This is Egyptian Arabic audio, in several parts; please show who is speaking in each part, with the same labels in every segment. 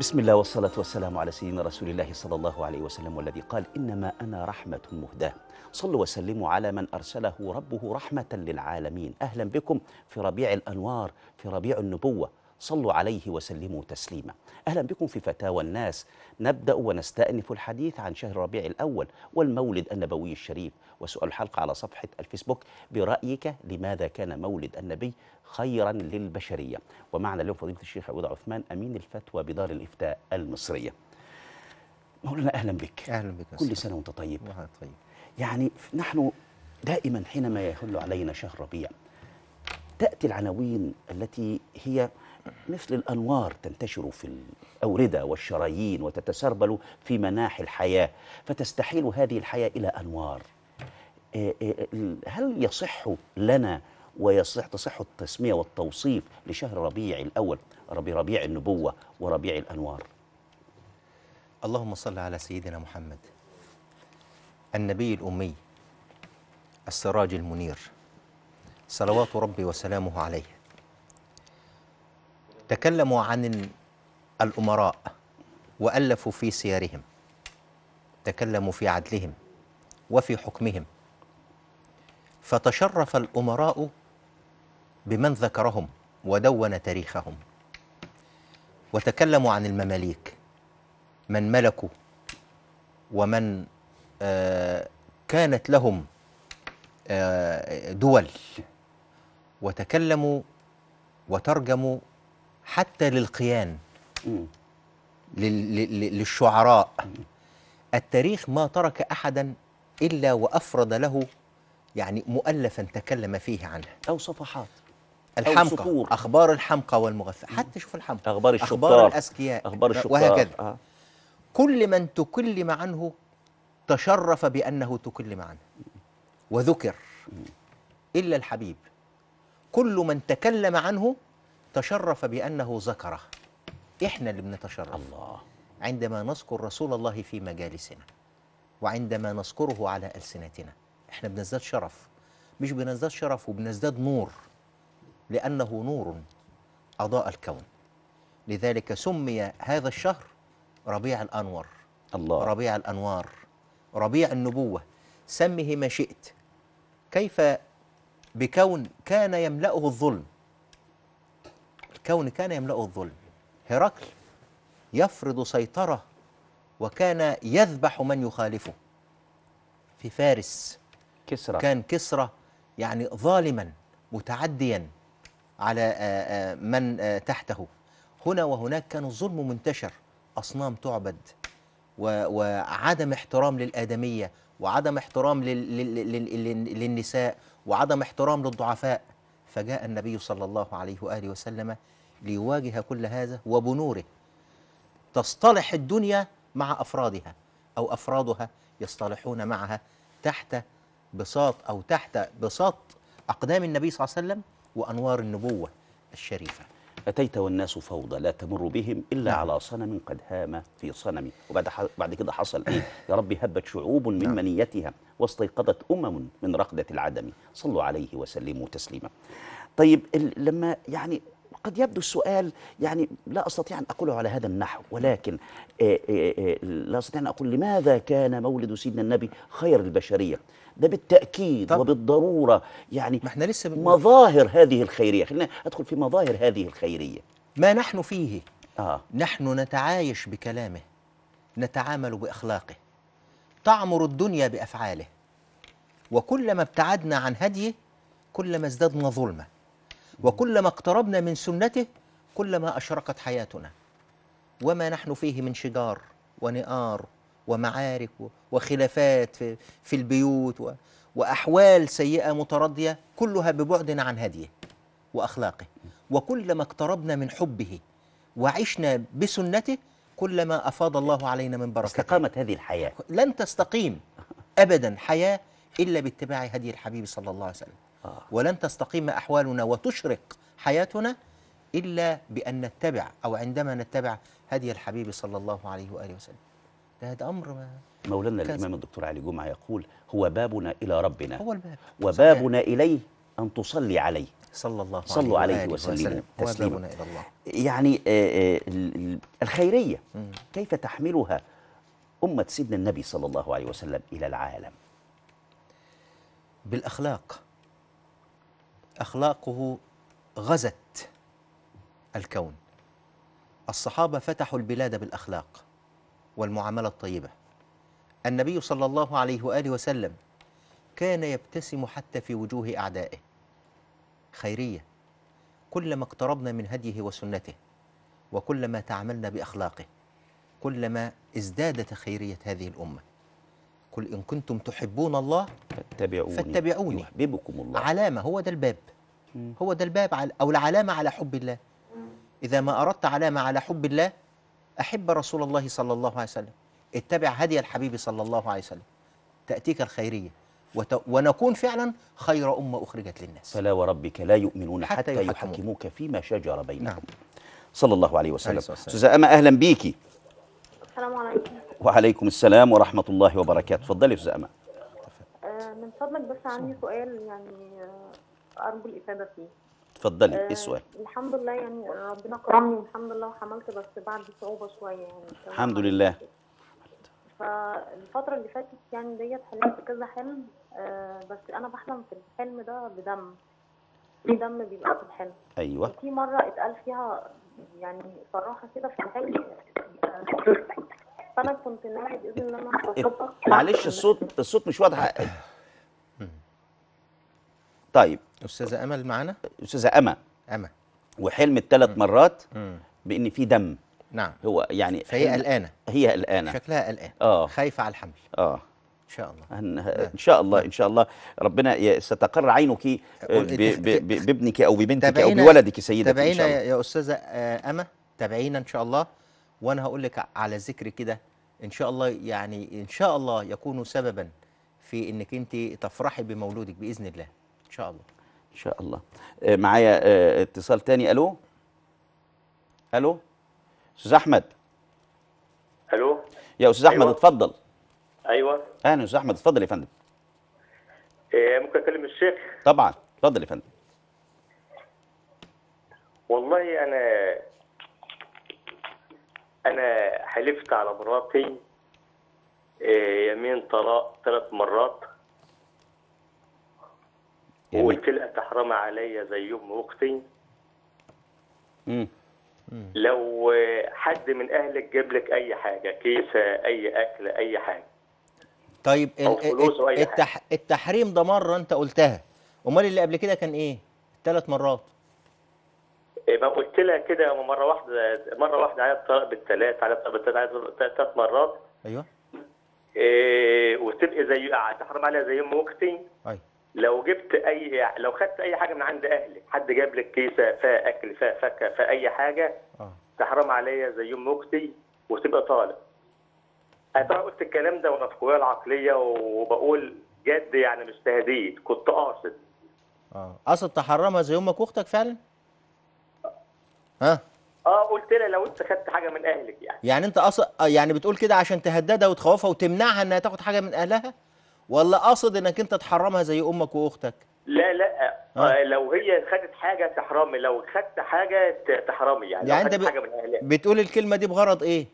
Speaker 1: بسم الله والصلاة والسلام على سيدنا رسول الله صلى الله عليه وسلم والذي قال إنما أنا رحمة مهداة صلوا وسلموا على من أرسله ربه رحمة للعالمين أهلا بكم في ربيع الأنوار في ربيع النبوة صلوا عليه وسلموا تسليما أهلا بكم في فتاوى الناس نبدأ ونستأنف الحديث عن شهر ربيع الأول والمولد النبوي الشريف وسؤال الحلقة على صفحة الفيسبوك برأيك لماذا كان مولد النبي خيرا للبشرية ومعنا اليوم فضيلة الشيخ عبود عثمان أمين الفتوى بدار الإفتاء المصرية مولانا أهلا بك
Speaker 2: اهلا بك يا
Speaker 1: كل
Speaker 2: أستاذ.
Speaker 1: سنة وأنت طيب
Speaker 2: وأنت طيب
Speaker 1: يعني نحن دائما حينما يحل علينا شهر ربيع تأتي العناوين التي هي مثل الأنوار تنتشر في الأوردة والشرايين وتتسربل في مناحي الحياة فتستحيل هذه الحياة إلى أنوار إيه إيه هل يصح لنا ويصح تصح التسمية والتوصيف لشهر ربيع الأول ربيع ربيع النبوة وربيع الأنوار
Speaker 2: اللهم صل على سيدنا محمد النبي الأمي السراج المنير صلوات ربي وسلامه عليه تكلموا عن الأمراء وألفوا في سيرهم تكلموا في عدلهم وفي حكمهم فتشرف الأمراء بمن ذكرهم ودون تاريخهم وتكلموا عن المماليك من ملكوا ومن آه، كانت لهم آه، دول وتكلموا وترجموا حتى للقيان
Speaker 1: مم.
Speaker 2: لل- لل- للشعراء التاريخ ما ترك احدا الا وافرد له يعني مؤلفا تكلم فيه عنه
Speaker 1: أو صفحات
Speaker 2: الحمقى
Speaker 1: سطور.
Speaker 2: اخبار الحمقى والمغفى حتى شوف الحمقى
Speaker 1: أخبار الشطار
Speaker 2: اخبار الاذكياء
Speaker 1: أخبار الشطار
Speaker 2: وهكذا
Speaker 1: آه.
Speaker 2: كل من تكلم عنه تشرف بأنه تكلم عنه وذكر إلا الحبيب كل من تكلم عنه تشرف بأنه ذكره إحنا اللي بنتشرف
Speaker 1: الله
Speaker 2: عندما نذكر رسول الله في مجالسنا وعندما نذكره على ألسنتنا إحنا بنزداد شرف مش بنزداد شرف وبنزداد نور لأنه نور أضاء الكون لذلك سمي هذا الشهر ربيع الأنور
Speaker 1: الله
Speaker 2: ربيع الأنوار ربيع النبوة سمه ما شئت كيف بكون كان يملأه الظلم الكون كان يملأه الظلم هرقل يفرض سيطرة وكان يذبح من يخالفه في فارس
Speaker 1: كسرى
Speaker 2: كان كسرى يعني ظالما متعديا على آه، آه، من آه، تحته هنا وهناك كان الظلم منتشر أصنام تعبد و- وعدم احترام للآدمية وعدم احترام لل- لل- لل- لل- للنساء وعدم احترام للضعفاء فجاء النبي صلى الله عليه وآله وسلم ليواجه كل هذا وبنوره تصطلح الدنيا مع أفرادها أو أفرادها يصطلحون معها تحت بساط أو تحت بساط أقدام النبي صلى الله عليه وسلم وأنوار النبوة الشريفة
Speaker 1: أتيت والناس فوضى لا تمر بهم إلا
Speaker 2: نعم.
Speaker 1: على صنم قد هام في صنمي وبعد ح... بعد كده حصل إيه يا رب هبت شعوب من
Speaker 2: نعم.
Speaker 1: منيتها واستيقظت أمم من رقدة العدم صلوا عليه وسلموا تسليما طيب ال... لما يعني قد يبدو السؤال يعني لا أستطيع أن أقوله على هذا النحو ولكن آه، آه، آه، لا أستطيع أن أقول لماذا كان مولد سيدنا النبي خير البشرية ده بالتأكيد
Speaker 2: طبعا.
Speaker 1: وبالضرورة يعني
Speaker 2: ما احنا لسه بنقول
Speaker 1: مظاهر هذه الخيرية خلينا أدخل في مظاهر هذه الخيرية
Speaker 2: ما نحن فيه
Speaker 1: آه
Speaker 2: نحن نتعايش بكلامه نتعامل باخلاقه تعمر الدنيا بافعاله وكلما ابتعدنا عن هديه كلما ازددنا ظلما وكلما اقتربنا من سنته كلما اشرقت حياتنا وما نحن فيه من شجار ونئار ومعارك و- وخلافات في, في البيوت و- واحوال سيئه مترديه كلها ببعد عن هديه واخلاقه وكلما اقتربنا من حبه وعشنا بسنته كلما افاض الله علينا من بركته
Speaker 1: استقامت هذه الحياة
Speaker 2: لن تستقيم ابدا حياه الا باتباع هدي الحبيب صلى الله عليه وسلم
Speaker 1: آه.
Speaker 2: ولن تستقيم احوالنا وتشرق حياتنا الا بان نتبع او عندما نتبع هدي الحبيب صلى الله عليه واله وسلم ده هذا امر ما
Speaker 1: مولانا
Speaker 2: كذا.
Speaker 1: الإمام الدكتور علي جمعة يقول هو بابنا إلى ربنا
Speaker 2: هو الباب
Speaker 1: وبابنا إليه أن تصلي عليه
Speaker 2: صلى الله
Speaker 1: صلوا عليه
Speaker 2: وآله
Speaker 1: وسلموا تسليما.
Speaker 2: وبابنا إلى الله
Speaker 1: يعني آه، آه، ال- ال- الخيرية كيف تحملها أمة سيدنا النبي صلى الله عليه وسلم إلى العالم
Speaker 2: بالأخلاق أخلاقه غزت الكون الصحابة فتحوا البلاد بالأخلاق والمعاملة الطيبة النبي صلى الله عليه وآله وسلم كان يبتسم حتى في وجوه أعدائه خيرية كلما اقتربنا من هديه وسنته وكلما تعاملنا بأخلاقه كلما ازدادت خيرية هذه الأمة قل إن كنتم تحبون الله
Speaker 1: فاتبعوني
Speaker 2: فاتبعوني.
Speaker 1: يحببكم الله
Speaker 2: علامة هو ده الباب هو ده الباب على أو العلامة على حب الله إذا ما أردت علامة على حب الله أحب رسول الله صلى الله عليه وسلم اتبع هدي الحبيب صلى الله عليه وسلم تأتيك الخيرية وت... ونكون فعلا خير أمة أخرجت للناس
Speaker 1: فلا وربك لا يؤمنون
Speaker 2: حتى
Speaker 1: حتى,
Speaker 2: يحكموك.
Speaker 1: يحكموك فيما شجر بينهم
Speaker 2: نعم.
Speaker 1: صلى الله عليه وسلم
Speaker 2: عليه الصلاة والسلام.
Speaker 1: أستاذة أما أهلا بيكي
Speaker 3: السلام عليكم
Speaker 1: وعليكم السلام ورحمة الله وبركاته تفضلي يا أستاذة أما
Speaker 3: آه، من فضلك بس عندي سؤال يعني آه، أرجو الإفادة فيه
Speaker 1: تفضلي
Speaker 3: آه،
Speaker 1: إيه السؤال
Speaker 3: الحمد لله يعني ربنا كرمني الحمد لله وحملت بس بعد صعوبة شوية يعني
Speaker 1: الحمد لله.
Speaker 3: فالفترة اللي فاتت يعني ديت حلمت كذا حلم آه، بس أنا بحلم في الحلم ده بدم في دم بيبقى في الحلم
Speaker 1: أيوه
Speaker 3: وفي مرة اتقال فيها يعني صراحة كده في الحلم آه، فأنا كنت ناوي بإذن الله إن أنا أتصدق
Speaker 1: معلش الصوت الصوت مش واضح طيب
Speaker 2: أستاذة أمل معنا
Speaker 1: أستاذة أما
Speaker 2: أما
Speaker 1: وحلمت ثلاث مرات
Speaker 2: مم.
Speaker 1: بإن في دم
Speaker 2: نعم
Speaker 1: هو يعني
Speaker 2: فهي
Speaker 1: حلم-
Speaker 2: قلقانة
Speaker 1: هي قلقانة
Speaker 2: شكلها قلقان
Speaker 1: آه.
Speaker 2: خايفة على الحمل
Speaker 1: اه
Speaker 2: إن شاء الله
Speaker 1: هن- ان شاء الله ان شاء الله ربنا ي- ستقر عينك آه،
Speaker 2: قول-
Speaker 1: ب- ب- ب- بابنك او ببنتك او
Speaker 2: تابعينا-
Speaker 1: بولدك سيدتي ان
Speaker 2: تابعينا
Speaker 1: شاء
Speaker 2: يا
Speaker 1: الله
Speaker 2: يا أستاذة آه، أما تابعينا إن شاء الله وأنا هقول لك على ذكر كده إن شاء الله يعني إن شاء الله يكون سببا في إنك أنت تفرحي بمولودك بإذن الله إن شاء الله
Speaker 1: ان شاء الله آه، معايا آه، اتصال تاني الو الو استاذ احمد
Speaker 4: الو
Speaker 1: يا استاذ احمد
Speaker 4: أيوة.
Speaker 1: اتفضل
Speaker 4: ايوه
Speaker 1: اهلا استاذ احمد اتفضل يا فندم
Speaker 4: إيه ممكن اكلم الشيخ
Speaker 1: طبعا اتفضل يا فندم
Speaker 4: والله انا انا حلفت على مراتي إيه يمين طلاق ثلاث مرات
Speaker 1: يمين.
Speaker 4: وقلت لها تحرم عليا زي ام اختي
Speaker 1: مم.
Speaker 4: لو آه، حد من اهلك جاب لك اي حاجه كيسه اي اكل اي حاجه
Speaker 2: طيب
Speaker 4: أو
Speaker 2: ال-
Speaker 4: فلوس أو أي
Speaker 2: التح التحريم ده مرة أنت قلتها أمال اللي قبل كده كان إيه؟ ثلاث مرات
Speaker 4: إيه ما قلت لها كده مره واحده مره واحده على الطلاق بالثلاث على الطلاق بالثلاث على ثلاث مرات
Speaker 2: أيوه
Speaker 4: إيه وتبقي زي تحرم عليها زي ام اختي
Speaker 2: أيوه
Speaker 4: لو جبت اي لو خدت اي حاجه من عند اهلك حد جاب لك كيسه فيها اكل فيها فاكهه فيها اي حاجه
Speaker 2: آه
Speaker 4: تحرم عليا زي ام اختي وتبقى طالب انا طبعا قلت الكلام ده وانا في قوايا العقليه وبقول جد يعني مش تهديد كنت قاصد
Speaker 2: اه قصد تحرمها زي امك واختك فعلا ها
Speaker 4: اه قلت لها لو انت خدت حاجه من اهلك يعني
Speaker 2: يعني انت قصد آه، يعني بتقول كده عشان تهددها وتخوفها وتمنعها انها تاخد حاجه من اهلها ولا قصد انك انت تحرمها زي امك واختك
Speaker 4: لا لا
Speaker 2: آه.
Speaker 4: آه. لو هي خدت حاجه تحرمي لو خدت حاجه ت- تحرمي يعني,
Speaker 2: يعني
Speaker 4: لو
Speaker 2: انت
Speaker 4: خدت
Speaker 2: ب-
Speaker 4: حاجه من اهلها
Speaker 2: بتقول الكلمه دي بغرض ايه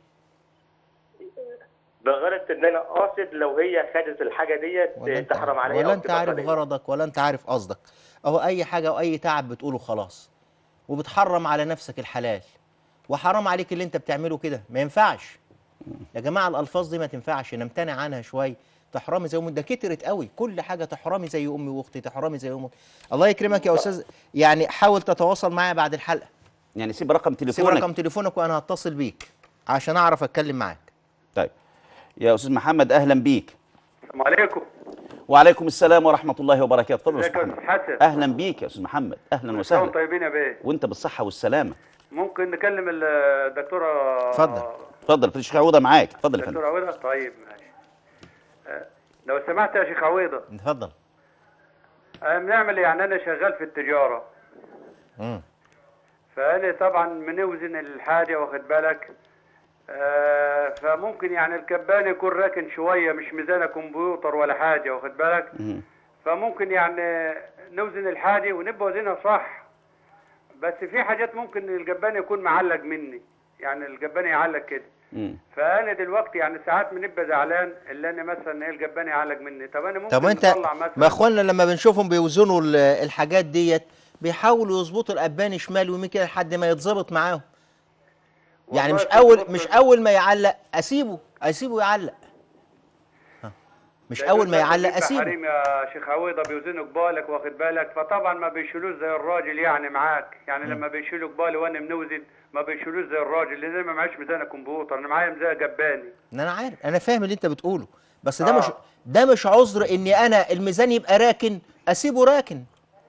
Speaker 4: بغرض ان انا قاصد لو هي خدت الحاجه
Speaker 2: ولا
Speaker 4: ديت
Speaker 2: انت
Speaker 4: تحرم
Speaker 2: عارف
Speaker 4: عليها
Speaker 2: ولا
Speaker 4: أو
Speaker 2: انت
Speaker 4: تبقى
Speaker 2: عارف
Speaker 4: طالبة.
Speaker 2: غرضك ولا انت عارف قصدك اهو اي حاجه واي تعب بتقوله خلاص وبتحرم على نفسك الحلال وحرام عليك اللي انت بتعمله كده ما ينفعش يا جماعه الالفاظ دي ما تنفعش نمتنع عنها شويه تحرمي زي امي ده كترت قوي كل حاجه تحرمي زي امي واختي تحرمي زي امك الله يكرمك يا استاذ يعني حاول تتواصل معايا بعد الحلقه
Speaker 1: يعني سيب رقم
Speaker 2: سيب
Speaker 1: تليفونك
Speaker 2: رقم تليفونك وانا هتصل بيك عشان اعرف اتكلم معاك
Speaker 1: طيب يا استاذ محمد اهلا بيك
Speaker 5: السلام عليكم
Speaker 1: وعليكم السلام ورحمه الله وبركاته اتفضل يا
Speaker 5: ازيك
Speaker 1: استاذ
Speaker 5: يا
Speaker 1: محمد
Speaker 5: استاذ حسن
Speaker 1: اهلا بيك يا استاذ محمد اهلا
Speaker 5: كلكم
Speaker 1: وسهلا
Speaker 5: طيبين يا بيه
Speaker 1: وانت بالصحه والسلامه
Speaker 5: ممكن نكلم ال- الدكتوره
Speaker 2: اتفضل.
Speaker 1: اتفضل في شيخ عوده معاك اتفضل يا فندم
Speaker 5: دكتوره عويضه طيب ماشي آه، لو سمحت يا شيخ عويضه
Speaker 2: اتفضل
Speaker 5: آه، بنعمل يعني انا شغال في التجاره
Speaker 2: امم
Speaker 5: فانا طبعا بنوزن الحاجه واخد بالك آه، فممكن يعني الكبان يكون راكن شويه مش ميزانه كمبيوتر ولا حاجه واخد بالك
Speaker 1: مم.
Speaker 5: فممكن يعني نوزن الحاجه ونبقى وزنها صح بس في حاجات ممكن الجبان يكون معلق مني يعني الجبان يعلق كده
Speaker 1: مم.
Speaker 5: فانا دلوقتي يعني ساعات بنبقى زعلان اللي انا مثلا ايه الجبان يعلق مني طب انا ممكن
Speaker 2: طب انت
Speaker 5: نطلع مثلا
Speaker 2: ما اخواننا لما بنشوفهم بيوزنوا ال- الحاجات ديت بيحاولوا يظبطوا الابان شمال ويمين كده لحد ما يتظبط معاهم يعني
Speaker 5: والله
Speaker 2: مش
Speaker 5: في
Speaker 2: اول
Speaker 5: النقطة
Speaker 2: مش
Speaker 5: دي-
Speaker 2: اول ما يعلق اسيبه اسيبه يعلق ها. مش
Speaker 5: ده
Speaker 2: اول
Speaker 5: يقول
Speaker 2: ما
Speaker 5: لك
Speaker 2: يعلق
Speaker 5: في
Speaker 2: اسيبه
Speaker 5: حريم يا شيخ عويضه بيوزنوا قبالك واخد بالك فطبعا ما بيشيلوش زي الراجل يعني معاك يعني لما بيشيلوا قبالي وانا منوزن ما بيشيلوش زي الراجل لان انا ما معيش ميزان كمبيوتر انا معايا ميزان جباني
Speaker 2: ان انا عارف انا فاهم اللي انت بتقوله بس ده
Speaker 5: آه.
Speaker 2: مش ده مش عذر اني انا الميزان يبقى راكن اسيبه راكن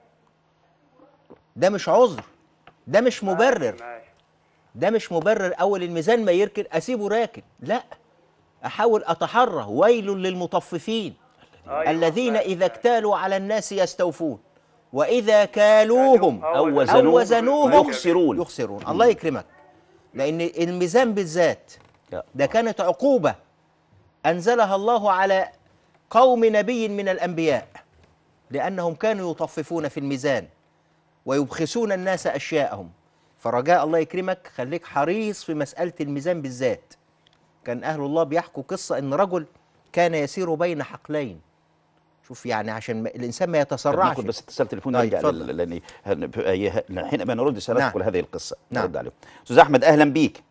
Speaker 2: ده مش عذر ده مش مبرر
Speaker 5: ماشي
Speaker 2: ده مش مبرر اول الميزان ما يركن اسيبه راكن لا احاول اتحرى ويل للمطففين
Speaker 5: أيوة،
Speaker 2: الذين
Speaker 5: ماشي،
Speaker 2: اذا
Speaker 5: ماشي.
Speaker 2: اكتالوا على الناس يستوفون واذا كالوهم
Speaker 5: أو
Speaker 1: أو
Speaker 5: وزنوهم
Speaker 1: وزنوهم
Speaker 2: وزنوهم
Speaker 1: يخسرون
Speaker 2: يخسرون الله يكرمك لان الميزان بالذات
Speaker 1: يا
Speaker 2: ده كانت عقوبة أنزلها الله على قوم نبي من الأنبياء لأنهم كانوا يطففون في الميزان ويبخسون الناس أشياءهم فرجاء الله يكرمك خليك حريص في مسألة الميزان بالذات كان أهل الله بيحكوا قصة إن رجل كان يسير بين حقلين شوف يعني عشان ما الإنسان ما
Speaker 1: طب
Speaker 2: يتسرعش
Speaker 1: ناخد بس اتصال تليفون
Speaker 2: طيب،
Speaker 1: نرجع
Speaker 2: اتفضل.
Speaker 1: لل- لان هن- هي- حينما نرد سنذكر
Speaker 2: نعم.
Speaker 1: هذه القصه
Speaker 2: نعم.
Speaker 1: نرد عليه استاذ احمد اهلا بيك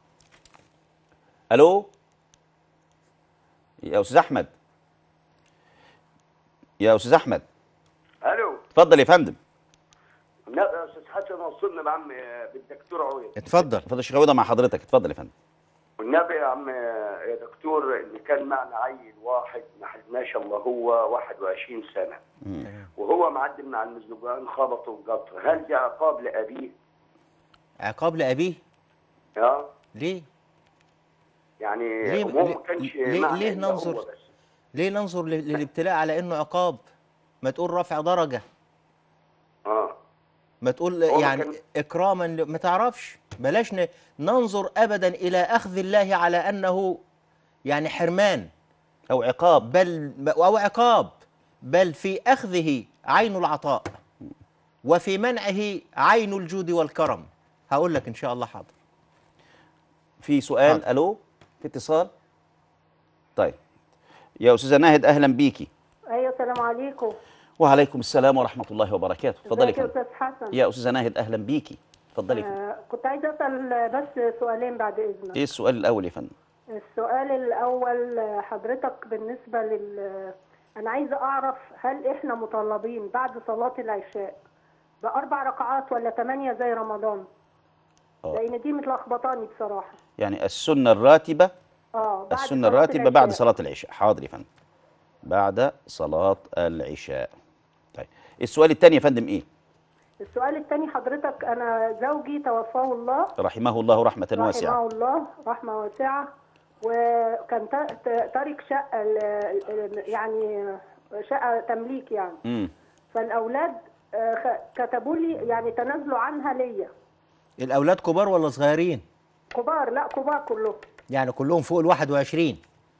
Speaker 1: الو يا استاذ احمد يا استاذ احمد
Speaker 6: الو
Speaker 1: اتفضل يا فندم
Speaker 6: لا يا استاذ حسن وصلنا يا عم بالدكتور عويل
Speaker 2: اتفضل
Speaker 1: اتفضل يا شيخ عويضه مع حضرتك اتفضل يا فندم
Speaker 6: والنبي يا عم يا دكتور اللي كان معنا عيل واحد ما حدناش الا هو 21 سنه وهو معدي من على المزلقان خبطه بقطر هل ده عقاب لابيه؟
Speaker 2: عقاب لأبيه
Speaker 6: ها؟
Speaker 2: ليه؟
Speaker 6: يعني
Speaker 2: ليه-
Speaker 6: هو
Speaker 2: ليه-
Speaker 6: ما كانش
Speaker 2: ليه-
Speaker 6: معنا
Speaker 2: ليه
Speaker 6: إلا هو
Speaker 2: ننظر؟
Speaker 6: بس.
Speaker 2: ليه ننظر لل- للابتلاء على إنه عقاب ما تقول رفع درجة
Speaker 6: اه
Speaker 2: ما تقول
Speaker 6: هو
Speaker 2: يعني
Speaker 6: كان-
Speaker 2: اكراما ل- ما تعرفش بلاش ن- ننظر ابدا الى اخذ الله على انه يعني حرمان
Speaker 1: او عقاب
Speaker 2: بل او عقاب بل في اخذه عين العطاء وفي منعه عين الجود والكرم هقول لك ان شاء الله حاضر
Speaker 1: في سؤال
Speaker 2: اتفضل.
Speaker 1: الو في اتصال طيب يا استاذه ناهد اهلا بيكي
Speaker 3: ايوه السلام عليكم
Speaker 1: وعليكم السلام ورحمه الله وبركاته اتفضلي
Speaker 3: ازيك
Speaker 1: يا
Speaker 3: يا
Speaker 1: فندم
Speaker 3: استاذ حسن
Speaker 1: يا استاذه ناهد اهلا بيكي اتفضلي يا فندم.
Speaker 3: آه كنت عايزه اسال بس سؤالين بعد اذنك
Speaker 1: ايه السؤال الاول يا فندم
Speaker 3: السؤال الأول آه، حضرتك بالنسبة لل أنا عايزة أعرف هل إحنا مطالبين بعد صلاة العشاء بأربع ركعات ولا ثمانية زي رمضان؟
Speaker 1: آه.
Speaker 3: لأن دي متلخبطاني بصراحة.
Speaker 1: يعني السنه الراتبه
Speaker 3: اه بعد
Speaker 1: السنة
Speaker 3: صلاة
Speaker 1: الراتبة بعد
Speaker 3: العشاء.
Speaker 1: صلاة العشاء حاضر يا فندم بعد صلاة العشاء طيب السؤال الثاني يا فندم ايه
Speaker 3: السؤال الثاني حضرتك أنا زوجي توفاه الله
Speaker 1: رحمه الله رحمة واسعة
Speaker 3: رحمه الله رحمة واسعة وكان تا- تا- تارك شقة ل- ل- يعني شقة تمليك يعني.
Speaker 1: امم
Speaker 3: فالاولاد آه، خ- كتبوا لي يعني تنازلوا عنها ليا
Speaker 2: الاولاد كبار ولا صغيرين
Speaker 3: كبار لا كبار كلهم
Speaker 2: يعني كلهم فوق ال 21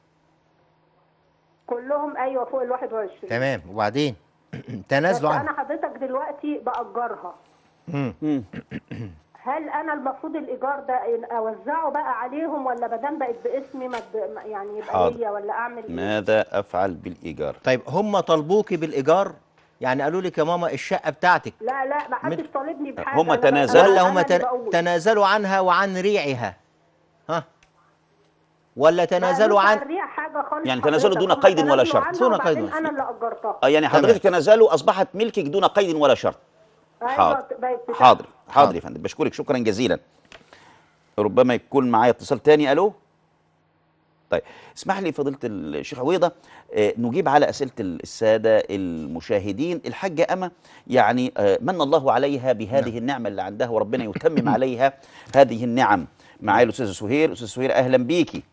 Speaker 3: كلهم ايوه فوق ال 21
Speaker 2: تمام وبعدين
Speaker 3: بس
Speaker 2: تنازلوا عنه
Speaker 3: انا حضرتك دلوقتي باجرها
Speaker 1: امم
Speaker 3: هل انا المفروض الايجار ده إن اوزعه بقى عليهم ولا ما دام بقت باسمي ما تب- ما- يعني يبقى
Speaker 1: حاضر.
Speaker 3: ليا ولا اعمل ايه؟
Speaker 1: ماذا افعل بالايجار
Speaker 2: طيب هم طلبوكي بالايجار يعني قالوا لك يا ماما الشقه بتاعتك
Speaker 3: لا لا ما حدش
Speaker 2: مت-
Speaker 3: طالبني بحاجه
Speaker 1: هم
Speaker 3: أنا ب-
Speaker 1: تنازلوا؟
Speaker 3: أنا-
Speaker 2: ولا
Speaker 3: أنا
Speaker 2: هم
Speaker 3: اللي
Speaker 2: تن-
Speaker 3: بقول.
Speaker 2: تنازلوا عنها وعن ريعها ها ولا
Speaker 3: ما
Speaker 2: تنازلوا
Speaker 3: قالوش
Speaker 2: عن
Speaker 3: الريع حاجه خالص
Speaker 1: يعني تنازلوا
Speaker 3: حضرتك.
Speaker 1: دون
Speaker 3: هم
Speaker 1: قيد ولا
Speaker 3: تنازلوا
Speaker 1: شرط.
Speaker 3: عنها
Speaker 2: دون
Speaker 3: وبعدين
Speaker 2: قيد ولا
Speaker 3: انا
Speaker 2: شرط.
Speaker 3: اللي اجرتها
Speaker 1: اه يعني
Speaker 2: تمام.
Speaker 1: حضرتك تنازلوا اصبحت ملكك دون قيد ولا شرط
Speaker 3: أيوة،
Speaker 1: حاضر
Speaker 3: بقت بتاعتي.
Speaker 1: حاضر حاضر يا فندم بشكرك شكرا جزيلا ربما يكون معايا اتصال تاني الو طيب اسمح لي فضيله الشيخ عويضه آه، نجيب على اسئله الساده المشاهدين الحاجه اما يعني آه، من الله عليها بهذه النعمه اللي عندها وربنا يتمم عليها هذه النعم معايا الاستاذ سهير استاذ سهير اهلا بيكي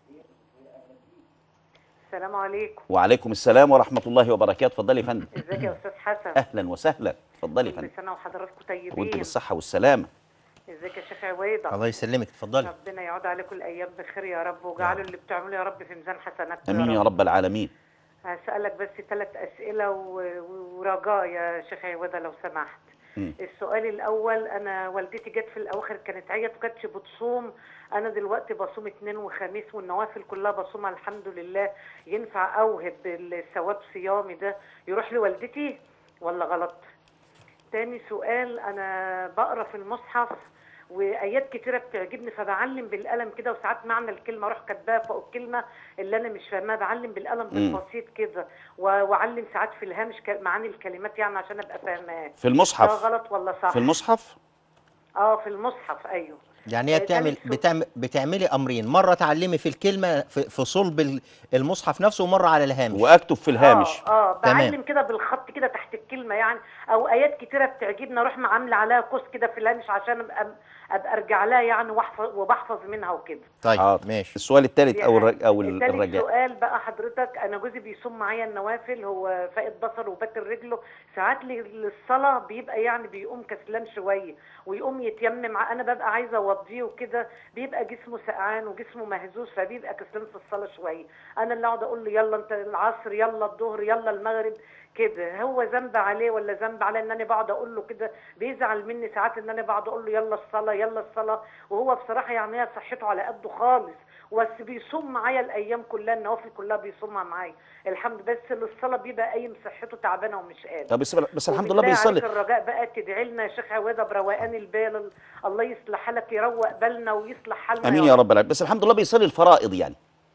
Speaker 7: السلام عليكم
Speaker 1: وعليكم السلام ورحمه الله وبركاته اتفضلي يا فندم
Speaker 7: ازيك يا استاذ حسن
Speaker 1: اهلا وسهلا اتفضلي يا
Speaker 7: كل
Speaker 1: فندم
Speaker 7: سنه وحضراتكم
Speaker 1: وانت
Speaker 7: طيبين
Speaker 1: بالصحه والسلامه
Speaker 7: ازيك يا شيخ عويضه
Speaker 2: الله يسلمك اتفضلي
Speaker 7: ربنا يعود عليكم الايام بخير يا رب وجعلوا اللي بتعملوه يا رب في ميزان حسناتكم
Speaker 1: امين يا رب العالمين
Speaker 7: هسألك بس ثلاث أسئلة و- و- ورجاء يا شيخ عوادة لو سمحت
Speaker 1: مم.
Speaker 7: السؤال الأول أنا والدتي جت في الأواخر كانت عيت وكانتش بتصوم أنا دلوقتي بصوم اثنين وخميس والنوافل كلها بصومها الحمد لله ينفع أوهب الثواب صيامي ده يروح لوالدتي ولا غلط؟ تاني سؤال أنا بقرا في المصحف وايات كتيره بتعجبني فبعلم بالقلم كده وساعات معنى الكلمه اروح كاتباها فوق الكلمه اللي انا مش فاهماها بعلم بالقلم بالبسيط كده و- واعلم ساعات في الهامش ك- معاني الكلمات يعني عشان ابقى فاهماها
Speaker 1: في
Speaker 7: ده
Speaker 1: المصحف
Speaker 7: غلط ولا صح
Speaker 1: في المصحف
Speaker 7: اه في المصحف ايوه
Speaker 2: يعني هي
Speaker 7: آه،
Speaker 2: بتعمل
Speaker 7: تالت سؤال.
Speaker 2: بتعمل بتعملي امرين مره تعلمي في الكلمه في, في صلب ال- المصحف نفسه ومره على الهامش
Speaker 1: واكتب في الهامش
Speaker 7: اه, آه
Speaker 2: تمام.
Speaker 7: بعلم كده بالخط كده تحت الكلمه يعني او ايات كتيره بتعجبني اروح عامله عليها قوس كده في الهامش عشان ابقى ابقى ارجع لها يعني واحفظ وبحفظ منها وكده
Speaker 2: طيب
Speaker 1: حاضر.
Speaker 2: ماشي
Speaker 1: السؤال الثالث
Speaker 7: دي
Speaker 1: او
Speaker 7: حاجة.
Speaker 1: الر- او ال-
Speaker 7: تالت
Speaker 1: الرجاء
Speaker 7: سؤال بقى حضرتك انا جوزي بيصوم معايا النوافل هو فائد بصر وباتر رجله ساعات لي- للصلاه بيبقى يعني بيقوم كسلان شويه ويقوم يتيمم ع- انا ببقى عايزه اوضيه وكده بيبقى جسمه سقعان وجسمه مهزوز فبيبقى كسلان في الصلاه شويه انا اللي اقعد اقول له يلا انت العصر يلا الظهر يلا المغرب كده هو ذنب عليه ولا ذنب عليه ان انا بقعد اقول له كده بيزعل مني ساعات ان انا بقعد اقول له يلا الصلاه يلا الصلاه وهو بصراحه يعني هي صحته على قده خالص بس بيصوم معايا الايام كلها النوافل كلها بيصومها معايا الحمد بس للصلاه بيبقى قايم صحته تعبانه ومش قادر
Speaker 1: طب بس بس الحمد لله
Speaker 7: وبالله عليك
Speaker 1: بيصلي
Speaker 7: الرجاء بقى تدعي لنا يا شيخ عويده بروقان البال الله يصلح حالك يروق بالنا ويصلح حالنا
Speaker 1: امين يا رب العالمين بس الحمد لله بيصلي الفرائض يعني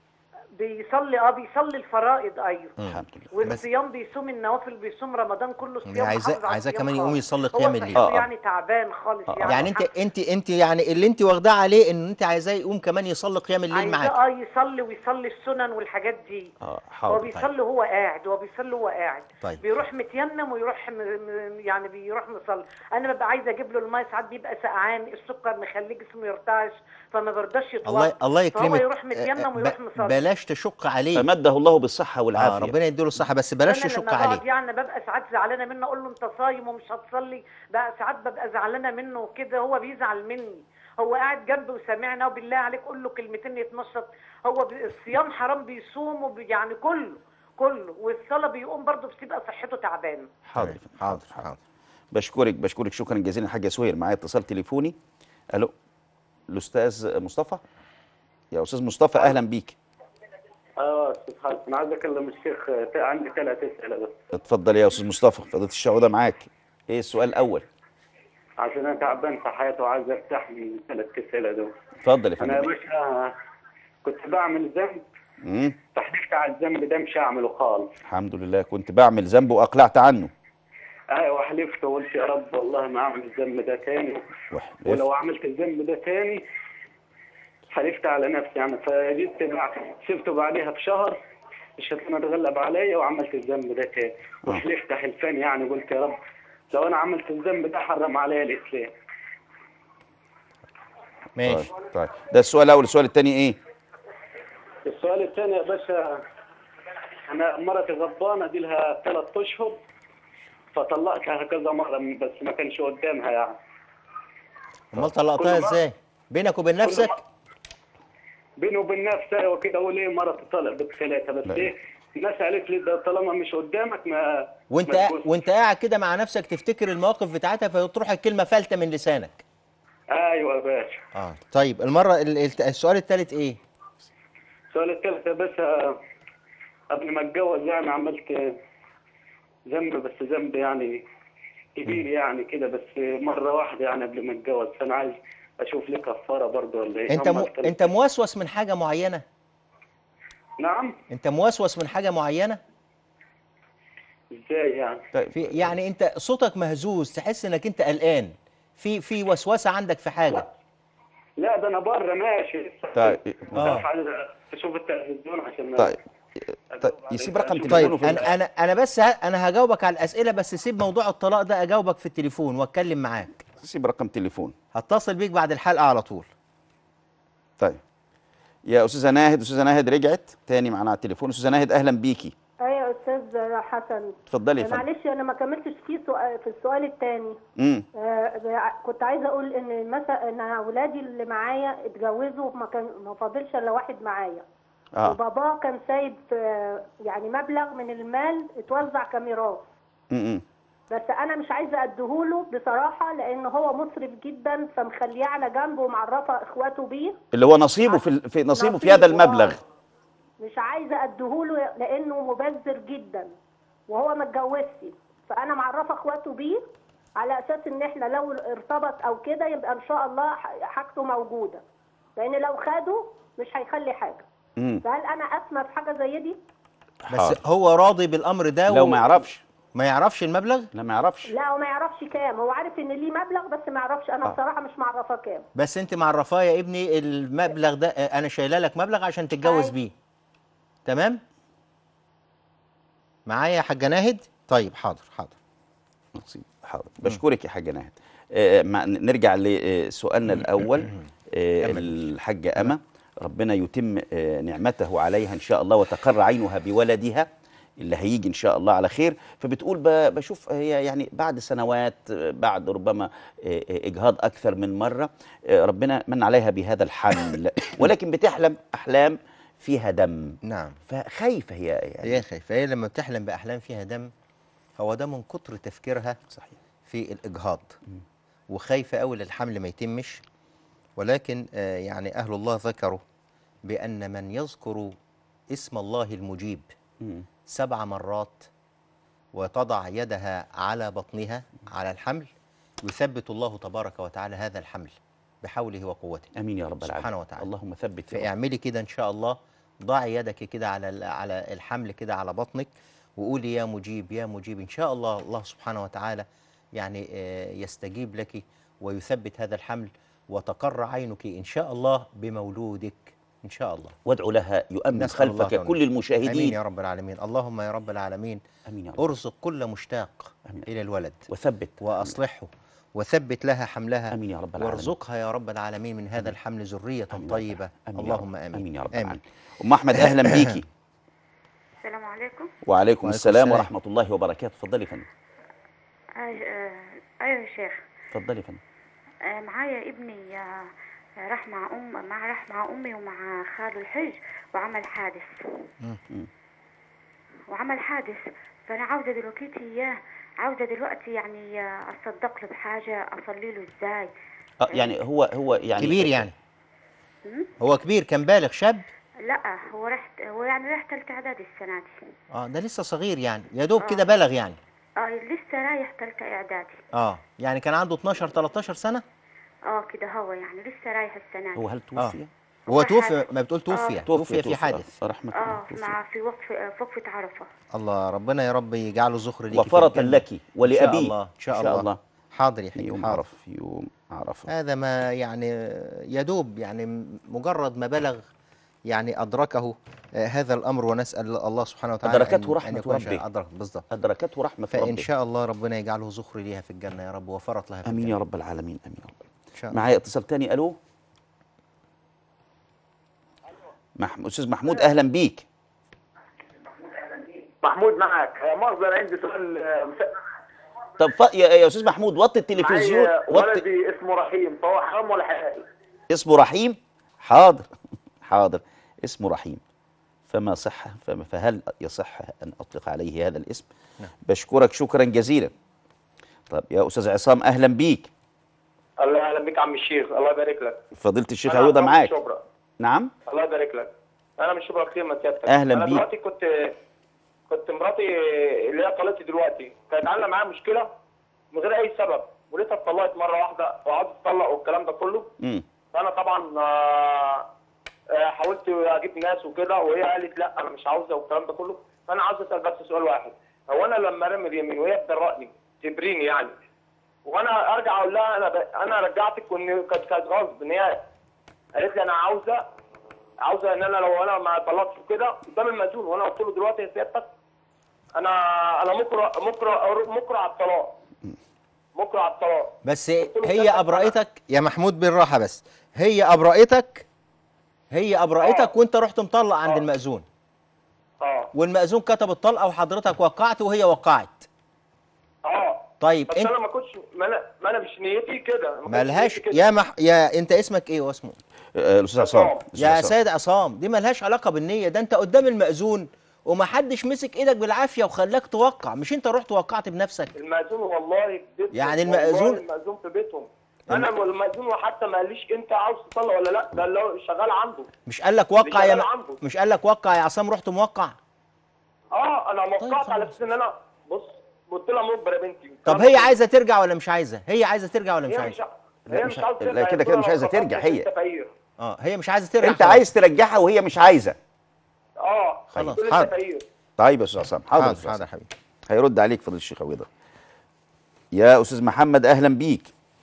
Speaker 7: بيصلي اه بيصلي الفرائض ايوه
Speaker 1: الحمد لله
Speaker 7: والصيام بيصوم النوافل بيصوم رمضان كله
Speaker 2: هي
Speaker 7: صيام
Speaker 2: عايزاه
Speaker 7: محافظ على
Speaker 2: عايزاه
Speaker 7: الصيام
Speaker 2: كمان يقوم
Speaker 7: خالص.
Speaker 2: يصلي
Speaker 7: هو
Speaker 2: قيام الليل
Speaker 7: صحته
Speaker 1: آه، آه.
Speaker 7: يعني تعبان خالص يعني
Speaker 2: يعني انت
Speaker 7: الحمد
Speaker 2: انت انت يعني اللي انت واخداه عليه ان انت عايزاه يقوم كمان يصلي قيام الليل معاك
Speaker 7: عايزاه اه يصلي ويصلي السنن والحاجات دي
Speaker 1: اه
Speaker 7: هو
Speaker 1: حاضر
Speaker 7: بيصلي وهو قاعد هو بيصلي وهو قاعد
Speaker 2: طيب.
Speaker 7: بيروح متيمم ويروح م... م... يعني بيروح مصلي انا ببقى عايزه اجيب له الميه ساعات بيبقى سقعان السكر مخليه جسمه يرتعش فما برضاش يتوضا
Speaker 2: الله الله
Speaker 7: فهو
Speaker 2: يكرمك
Speaker 7: يروح
Speaker 2: آه،
Speaker 7: متيمم
Speaker 2: ب-
Speaker 7: ويروح مصلي
Speaker 2: بلاش تشق عليه
Speaker 1: فمده الله بالصحه
Speaker 2: اه
Speaker 1: والعافيه
Speaker 2: ربنا يديله الصحه بس بلاش
Speaker 7: انا
Speaker 2: تشق
Speaker 7: لما بقعد
Speaker 2: عليه
Speaker 7: يعني ببقى ساعات زعلانه منه اقول له انت صايم ومش هتصلي بقى ساعات ببقى زعلانه منه وكده هو بيزعل مني هو قاعد جنبي وسامعنا وبالله عليك قول له كلمتين يتنشط هو بي- الصيام حرام بيصوم وبي يعني كله كله والصلاه بيقوم برضه بتبقى صحته تعبانه
Speaker 1: حاضر
Speaker 2: حاضر حاضر
Speaker 1: بشكرك بشكرك شكرا جزيلا حاجه سهير معايا اتصال تليفوني الو الاستاذ مصطفى يا استاذ مصطفى اهلا بيك
Speaker 8: اه استاذ حسن انا عايز اكلم الشيخ آه، عندي ثلاث اسئله بس
Speaker 1: اتفضل يا استاذ مصطفى فضيله الشهوده معاك ايه السؤال الاول
Speaker 8: عشان انا تعبان في حياتي وعايز ارتاح من الثلاث اسئله دول
Speaker 1: اتفضل يا
Speaker 8: انا يا
Speaker 1: فندم
Speaker 8: باشا كنت بعمل ذنب
Speaker 1: مم.
Speaker 8: فحلفت على الذنب ده مش هعمله خالص
Speaker 1: الحمد لله كنت بعمل ذنب واقلعت عنه
Speaker 8: ايوه حلفت وقلت يا رب والله ما اعمل الذنب ده تاني
Speaker 1: واحلف
Speaker 8: ولو عملت الذنب ده تاني حلفت على نفسي يعني فجيت بعد- سبته بعديها بشهر الشيطان اتغلب عليا وعملت الذنب ده تاني وحلفت حلفان يعني قلت يا رب لو انا عملت الذنب ده حرم عليا الاسلام
Speaker 2: ماشي
Speaker 1: طيب طيب ده السؤال الاول السؤال الثاني ايه
Speaker 8: السؤال الثاني يا باشا انا مرتي غضبانه دي لها ثلاث اشهر فطلقتها كذا مره بس ما كانش قدامها يعني
Speaker 2: امال طلقتها
Speaker 8: كل مرة-
Speaker 2: ازاي بينك وبين نفسك
Speaker 8: بيني وبين نفسي وكده اقول ايه مرتي طلق بثلاثه بس
Speaker 1: لا.
Speaker 8: ايه الناس قالت لي ده طالما مش قدامك ما
Speaker 2: وانت
Speaker 8: ما تجوز.
Speaker 2: وانت قاعد كده مع نفسك تفتكر المواقف بتاعتها فتروح الكلمه فلتة من لسانك
Speaker 8: ايوه يا باشا
Speaker 2: اه طيب المره ال- ال- السؤال الثالث ايه
Speaker 8: السؤال الثالث يا باشا قبل ما اتجوز يعني عملت ذنب بس ذنب يعني كبير يعني كده بس مره واحده يعني قبل ما اتجوز فانا عايز اشوف لي كفاره برضه ولا ايه
Speaker 2: انت
Speaker 8: هم
Speaker 2: م...
Speaker 8: الثلاث-
Speaker 2: انت موسوس من حاجه معينه
Speaker 8: نعم
Speaker 2: انت موسوس من حاجه معينه
Speaker 8: ازاي يعني
Speaker 1: طيب
Speaker 2: في يعني انت صوتك مهزوز تحس انك انت قلقان في في وسوسه عندك في حاجه
Speaker 8: لا ده انا بره ماشي لسه
Speaker 1: طيب
Speaker 2: آه.
Speaker 8: مش عايز اشوف التلفزيون عشان ما-
Speaker 1: طيب
Speaker 8: أجاوب
Speaker 1: طيب
Speaker 8: عليك.
Speaker 1: يسيب رقم
Speaker 8: أشوف-
Speaker 1: تليفونه
Speaker 2: طيب
Speaker 1: في
Speaker 2: انا انا انا بس ه... انا هجاوبك على الاسئله بس سيب موضوع الطلاق ده اجاوبك في التليفون واتكلم معاك
Speaker 1: سيب رقم تليفون
Speaker 2: هتصل بيك بعد الحلقه على طول
Speaker 1: طيب يا استاذه ناهد استاذه ناهد رجعت تاني معانا على التليفون استاذه ناهد اهلا بيكي
Speaker 3: ايوه يا استاذ حسن
Speaker 1: اتفضلي يا فندم
Speaker 3: معلش انا ما كملتش في سؤال في السؤال الثاني
Speaker 1: امم
Speaker 3: آه كنت عايزه اقول ان مثلا ان اولادي اللي معايا اتجوزوا ما كان ما فاضلش الا واحد معايا
Speaker 1: اه
Speaker 3: وباباه كان سايب آه، يعني مبلغ من المال اتوزع كميراث
Speaker 1: م-م.
Speaker 3: بس انا مش عايزه اديهوله بصراحه لان هو مسرف جدا فمخليه على جنب ومعرفه اخواته بيه
Speaker 1: اللي هو نصيبه في ال- في نصيبه في
Speaker 3: نصيبه،
Speaker 1: هذا المبلغ
Speaker 3: آه. مش عايزه اديهوله لانه مبذر جدا وهو ما اتجوزش فانا معرفه اخواته بيه على اساس ان احنا لو ارتبط او كده يبقى ان شاء الله ح- حاجته موجوده لان لو خده مش هيخلي حاجه
Speaker 1: مم.
Speaker 3: فهل انا اسمى في حاجه زي دي
Speaker 2: بس
Speaker 1: حاضر.
Speaker 2: هو راضي بالامر ده
Speaker 1: لو
Speaker 2: و-
Speaker 1: ما يعرفش
Speaker 2: ما يعرفش المبلغ
Speaker 1: لا ما يعرفش
Speaker 3: لا هو ما يعرفش كام هو عارف ان ليه مبلغ بس ما يعرفش انا
Speaker 1: آه.
Speaker 3: بصراحه مش معرفه كام
Speaker 2: بس انت معرفاه يا ابني المبلغ ده آه، انا شايله لك مبلغ عشان تتجوز
Speaker 3: أيوة.
Speaker 2: بيه تمام معايا يا حاجه ناهد طيب حاضر حاضر
Speaker 1: نصيب حاضر بشكرك يا حاجه ناهد آه، مع- نرجع لسؤالنا الاول آه،
Speaker 2: كمل.
Speaker 1: الحاجه اما ربنا يتم آه، نعمته عليها ان شاء الله وتقر عينها بولدها اللي هيجي ان شاء الله على خير فبتقول ب- بشوف هي يعني بعد سنوات آه، بعد ربما آه، آه، اجهاض اكثر من مره آه، ربنا من عليها بهذا الحمل ولكن بتحلم احلام فيها دم
Speaker 2: نعم
Speaker 1: فخايفه هي يعني
Speaker 2: هي خايفه هي لما بتحلم باحلام فيها دم هو ده من كتر تفكيرها
Speaker 1: صحيح
Speaker 2: في الاجهاض وخايفه قوي للحمل ما يتمش ولكن آه، يعني اهل الله ذكروا بان من يذكر اسم الله المجيب
Speaker 1: مم.
Speaker 2: سبع مرات وتضع يدها على بطنها على الحمل يثبت الله تبارك وتعالى هذا الحمل بحوله وقوته
Speaker 1: امين يا رب العالمين
Speaker 2: سبحانه وتعالى.
Speaker 1: اللهم ثبت يا رب.
Speaker 2: فاعملي كده ان شاء الله ضعي يدك كده على ال- على الحمل كده على بطنك وقولي يا مجيب يا مجيب ان شاء الله الله سبحانه وتعالى يعني آه، يستجيب لك ويثبت هذا الحمل وتقر عينك ان شاء الله بمولودك ان شاء الله
Speaker 1: وادعو لها يؤمن
Speaker 2: نسأل الله
Speaker 1: خلفك
Speaker 2: تعالى.
Speaker 1: كل
Speaker 2: امين
Speaker 1: المشاهدين
Speaker 2: يا رب العالمين اللهم يا رب العالمين
Speaker 1: امين يا رب
Speaker 2: ارزق كل مشتاق
Speaker 1: آمين.
Speaker 2: الى الولد
Speaker 1: وثبت
Speaker 2: واصلحه وثبت لها حملها
Speaker 1: امين يا رب العالمين
Speaker 2: وارزقها يا رب العالمين من هذا الحمل ذرية
Speaker 1: آمين يا رب.
Speaker 2: طيبة
Speaker 1: آمين يا رب.
Speaker 2: اللهم آمين
Speaker 1: امين يا رب العالمين ام احمد اهلا بيكي
Speaker 9: السلام عليكم
Speaker 1: وعليكم
Speaker 2: وعليكم
Speaker 1: السلام
Speaker 2: السلام.
Speaker 1: ورحمه الله وبركاته اتفضلي يا فندم
Speaker 9: آه، آه، ايوه يا شيخ
Speaker 1: اتفضلي يا فندم
Speaker 9: آه، معايا ابني آه، راح مع ام مع راح مع امي ومع خاله الحج وعمل حادث وعمل حادث فانا عاوزه دلوقتي اياه عاوزه دلوقتي يعني آه، اصدق له بحاجه اصلي له ازاي
Speaker 1: اه يعني هو هو يعني
Speaker 2: كبير يعني هو كبير كان بالغ شاب
Speaker 9: لا هو رحت هو يعني راح تالتة اعدادي السنه دي
Speaker 2: اه ده لسه صغير يعني يا دوب كده بلغ يعني
Speaker 9: اه لسه رايح تالتة اعدادي
Speaker 2: اه يعني كان عنده 12 13 سنة
Speaker 9: اه كده هو يعني لسه رايح السنه دي
Speaker 1: هو هل توفي
Speaker 2: هو
Speaker 9: هو
Speaker 2: توفي
Speaker 9: حادث.
Speaker 2: ما بتقول توفي
Speaker 9: آه.
Speaker 2: توفي في حادث
Speaker 1: آه، رحمه الله
Speaker 9: اه
Speaker 1: توفي.
Speaker 9: مع في وقف آه، في وقفه عرفه
Speaker 2: الله ربنا يا رب يجعله ذخر ليكي في
Speaker 1: وفرطا
Speaker 2: الجنة.
Speaker 1: لك ولابيه
Speaker 2: ان شاء الله ان شاء, الله. حاضر يا حبيبي
Speaker 1: يوم
Speaker 2: حاضر
Speaker 1: عرف يوم عرف
Speaker 2: هذا ما يعني يدوب يعني مجرد ما بلغ يعني أدركه آه، هذا الأمر ونسأل الله سبحانه وتعالى
Speaker 1: أدركته
Speaker 2: أن-
Speaker 1: رحمة
Speaker 2: أن يكون
Speaker 1: ربه.
Speaker 2: أدرك بالضبط
Speaker 1: ادركته رحمه
Speaker 2: فإن
Speaker 1: ربه
Speaker 2: شاء الله ربنا يجعله ذخر ليها في الجنة يا رب وفرط لها في
Speaker 1: امين
Speaker 2: الجنة
Speaker 1: يا رب العالمين امين يا رب
Speaker 2: إن شاء الله
Speaker 1: معايا اتصال تاني الو مح... استاذ محمود اهلا بيك
Speaker 6: محمود معك مؤاخذة أنا عندي سؤال آه، مس-
Speaker 1: طب ف... يا... يا استاذ محمود وطي التلفزيون
Speaker 6: معايا
Speaker 1: وطي
Speaker 6: ولدي اسمه رحيم فهو حرام ولا حلال؟
Speaker 1: اسمه رحيم حاضر حاضر اسمه رحيم فما صح فما فهل يصح ان اطلق عليه هذا الاسم
Speaker 2: نعم.
Speaker 1: بشكرك شكرا جزيلا طب يا استاذ عصام اهلا بيك
Speaker 10: الله اهلا بك عم الشيخ الله يبارك لك
Speaker 1: فضيله الشيخ
Speaker 10: أنا
Speaker 1: عوده
Speaker 10: عصام
Speaker 1: معاك
Speaker 10: من شبرا.
Speaker 1: نعم
Speaker 10: الله يبارك لك انا من شبرا كتير ما سيادتك
Speaker 1: أهلاً
Speaker 10: انا
Speaker 1: بيك.
Speaker 10: دلوقتي كنت كنت مراتي اللي هي طلقتي دلوقتي كانت عامله معايا مشكله من غير اي سبب ولقيتها اتطلقت مره واحده وقعدت تطلق والكلام ده كله
Speaker 1: امم
Speaker 10: فانا طبعا آه، آه، حاولت اجيب ناس وكده وهي قالت لا انا مش عاوزه والكلام ده كله فانا عاوز اسال بس سؤال واحد هو انا لما ارمي اليمين وهي تبرئني تبريني يعني وانا ارجع اقول لها انا ب... انا رجعتك وان كانت كانت غصب ان هي قالت لي انا عاوزه عاوزه ان انا لو انا ما طلقتش كده قدام المأذون وانا قلت له دلوقتي يا سيادتك انا انا مكره مكره مكره على الطلاق مكره على الطلاق
Speaker 2: بس
Speaker 10: له
Speaker 2: هي
Speaker 10: كذا
Speaker 2: أبرأتك يا محمود بالراحة بس هي أبرأتك هي أبرأتك وأنت رحت مطلق عند
Speaker 10: آه.
Speaker 2: المأذون
Speaker 10: اه
Speaker 2: والمأذون كتب الطلقة وحضرتك وقعت وهي وقعت
Speaker 10: اه
Speaker 2: طيب
Speaker 10: بس
Speaker 2: انت
Speaker 10: انا ما كنتش ما انا ما انا مش نيتي كده ما كنتش
Speaker 2: ملهاش
Speaker 10: نيتي كده.
Speaker 2: يا مح... يا انت اسمك ايه واسمه
Speaker 1: آه، الاستاذ عصام أستاذ
Speaker 2: يا
Speaker 1: عصام.
Speaker 2: سيد عصام دي ملهاش علاقه بالنيه ده انت قدام المأذون ومحدش مسك ايدك بالعافيه وخلاك توقع مش انت رحت وقعت بنفسك
Speaker 10: المأذون والله في بيتهم
Speaker 2: يعني
Speaker 10: والله
Speaker 2: المأذون-
Speaker 10: المأذون في بيتهم انا المأذون حتى ما قاليش انت عاوز تصلي ولا لا ده اللي هو شغال عنده
Speaker 2: مش قال لك وقع يا
Speaker 10: شغال
Speaker 2: م...
Speaker 10: عنده.
Speaker 2: مش قال لك وقع يا عصام رحت موقع
Speaker 10: اه انا موقعت
Speaker 2: طيب
Speaker 10: على اساس ان انا بص قلت لها مجبر يا بنتي
Speaker 2: طب هي عايزه ترجع ولا مش عايزه هي عايزه ترجع ولا مش
Speaker 10: هي مش
Speaker 2: عايزه
Speaker 1: لا،
Speaker 10: هي
Speaker 1: مش
Speaker 10: مش عاوزه
Speaker 1: لا،
Speaker 10: ترجع،
Speaker 1: كده
Speaker 10: هي
Speaker 1: كده مش
Speaker 10: بتقول
Speaker 1: عايزة
Speaker 10: أنا
Speaker 1: ترجع،
Speaker 10: خطبت
Speaker 1: هي.
Speaker 10: أنت فقير.
Speaker 2: اه هي مش عايزه ترجع
Speaker 1: انت
Speaker 2: خلاص.
Speaker 1: عايز ترجعها وهي مش عايزه
Speaker 10: اه
Speaker 2: خلاص،
Speaker 10: بتقول
Speaker 2: حاضر.
Speaker 10: انت فقير
Speaker 1: طيب يا استاذ عصام حاضر يا
Speaker 2: حاضر
Speaker 1: أستاذ
Speaker 2: حاضر
Speaker 1: عصام.
Speaker 2: حبيبي
Speaker 1: هيرد عليك فضيله الشيخ عويضه يا استاذ محمد اهلا بيك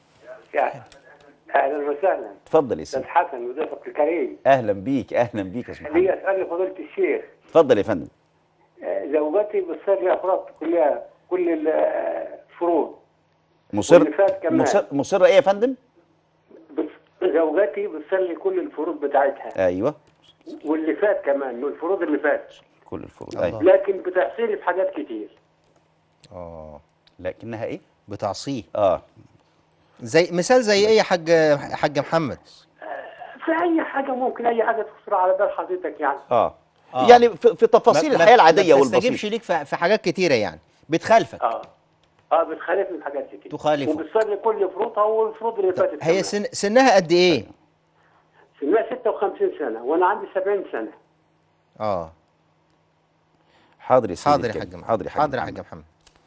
Speaker 11: اهلا وسهلا
Speaker 1: اتفضل يا
Speaker 11: استاذ
Speaker 1: سيدي
Speaker 11: حسن وضيفك الكريم
Speaker 1: اهلا بيك اهلا بيك يا استاذ محمد
Speaker 11: لي اسال فضيله الشيخ
Speaker 1: اتفضل يا فندم
Speaker 11: آه، زوجتي بتصلي افراد كلها كل ال- آه، الفروض
Speaker 1: مصر
Speaker 11: واللي فات كمان.
Speaker 1: مصر مصر ايه يا فندم
Speaker 11: بتص- زوجتي بتصلي كل الفروض بتاعتها
Speaker 1: ايوه
Speaker 11: واللي فات كمان والفروض اللي فات
Speaker 1: كل الفروض
Speaker 2: الله.
Speaker 1: ايوه
Speaker 11: لكن بتحصيلي في حاجات كتير
Speaker 2: اه
Speaker 1: لكنها ايه
Speaker 2: بتعصيه
Speaker 1: اه
Speaker 2: زي مثال زي ايه يا حاج حاج محمد
Speaker 11: في اي حاجه ممكن اي حاجه تخطر على بال حضرتك يعني
Speaker 1: اه,
Speaker 2: آه.
Speaker 1: يعني في, في تفاصيل
Speaker 2: ما- ما-
Speaker 1: الحياه العاديه
Speaker 2: ما بتستجيبش
Speaker 1: والبسيطه
Speaker 2: ليك في في حاجات كتيره يعني بتخالفك
Speaker 11: اه اه بتخالفني في حاجات كتير
Speaker 2: تخالفه.
Speaker 11: وبتصلي كل فروضها والفروض اللي فاتت
Speaker 2: هي
Speaker 11: كمان.
Speaker 2: سن سنها قد ايه
Speaker 11: سنها 56 سنه وانا عندي 70 سنه
Speaker 2: اه
Speaker 1: حاضر يا سيدي
Speaker 2: حاضر يا
Speaker 1: الكريم.
Speaker 2: حاج محمد
Speaker 1: حاضر يا حاج
Speaker 2: حاضر يا
Speaker 1: محمد.
Speaker 2: حاج محمد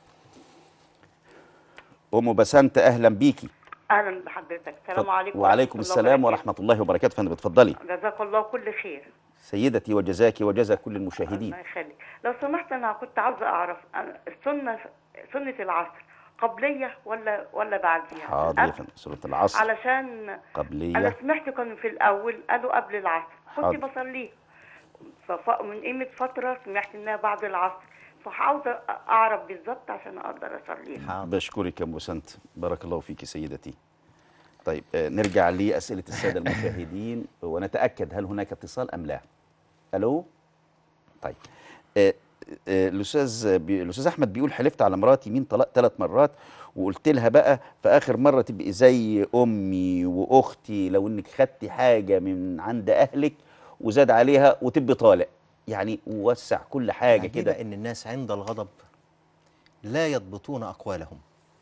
Speaker 1: ام بسنت اهلا بيكي
Speaker 12: اهلا بحضرتك السلام عليكم
Speaker 1: وعليكم
Speaker 12: ورحمة الله
Speaker 1: السلام
Speaker 12: وبركاته.
Speaker 1: ورحمه الله وبركاته فندم اتفضلي
Speaker 12: جزاك الله كل خير
Speaker 1: سيدتي وجزاك وجزا كل المشاهدين
Speaker 12: الله يخليك لو سمحت انا كنت عاوزه اعرف أنا السنه سنه العصر قبليه ولا ولا بعديها
Speaker 1: حاضر يا
Speaker 12: قبل-
Speaker 1: فندم سوره العصر
Speaker 12: علشان انا
Speaker 1: قبليه
Speaker 12: سمعت كانوا في الاول قالوا قبل العصر كنت
Speaker 1: حاضر.
Speaker 12: بصليه فف- من قيمه فتره سمعت انها بعد العصر فعاوزه اعرف بالظبط عشان اقدر اصليها
Speaker 1: بشكرك يا ام بسنت بارك الله فيك سيدتي طيب آه، نرجع لاسئله الساده المشاهدين ونتاكد هل هناك اتصال ام لا الو طيب آه، آه، الاستاذ بي- الاستاذ احمد بيقول حلفت على مراتي مين طلاق ثلاث مرات وقلت لها بقى في اخر مره تبقي زي امي واختي لو انك خدتي حاجه من عند اهلك وزاد عليها وتبقي طالق يعني وسع كل حاجه
Speaker 2: عجيبة
Speaker 1: كده
Speaker 2: ان الناس عند الغضب لا يضبطون اقوالهم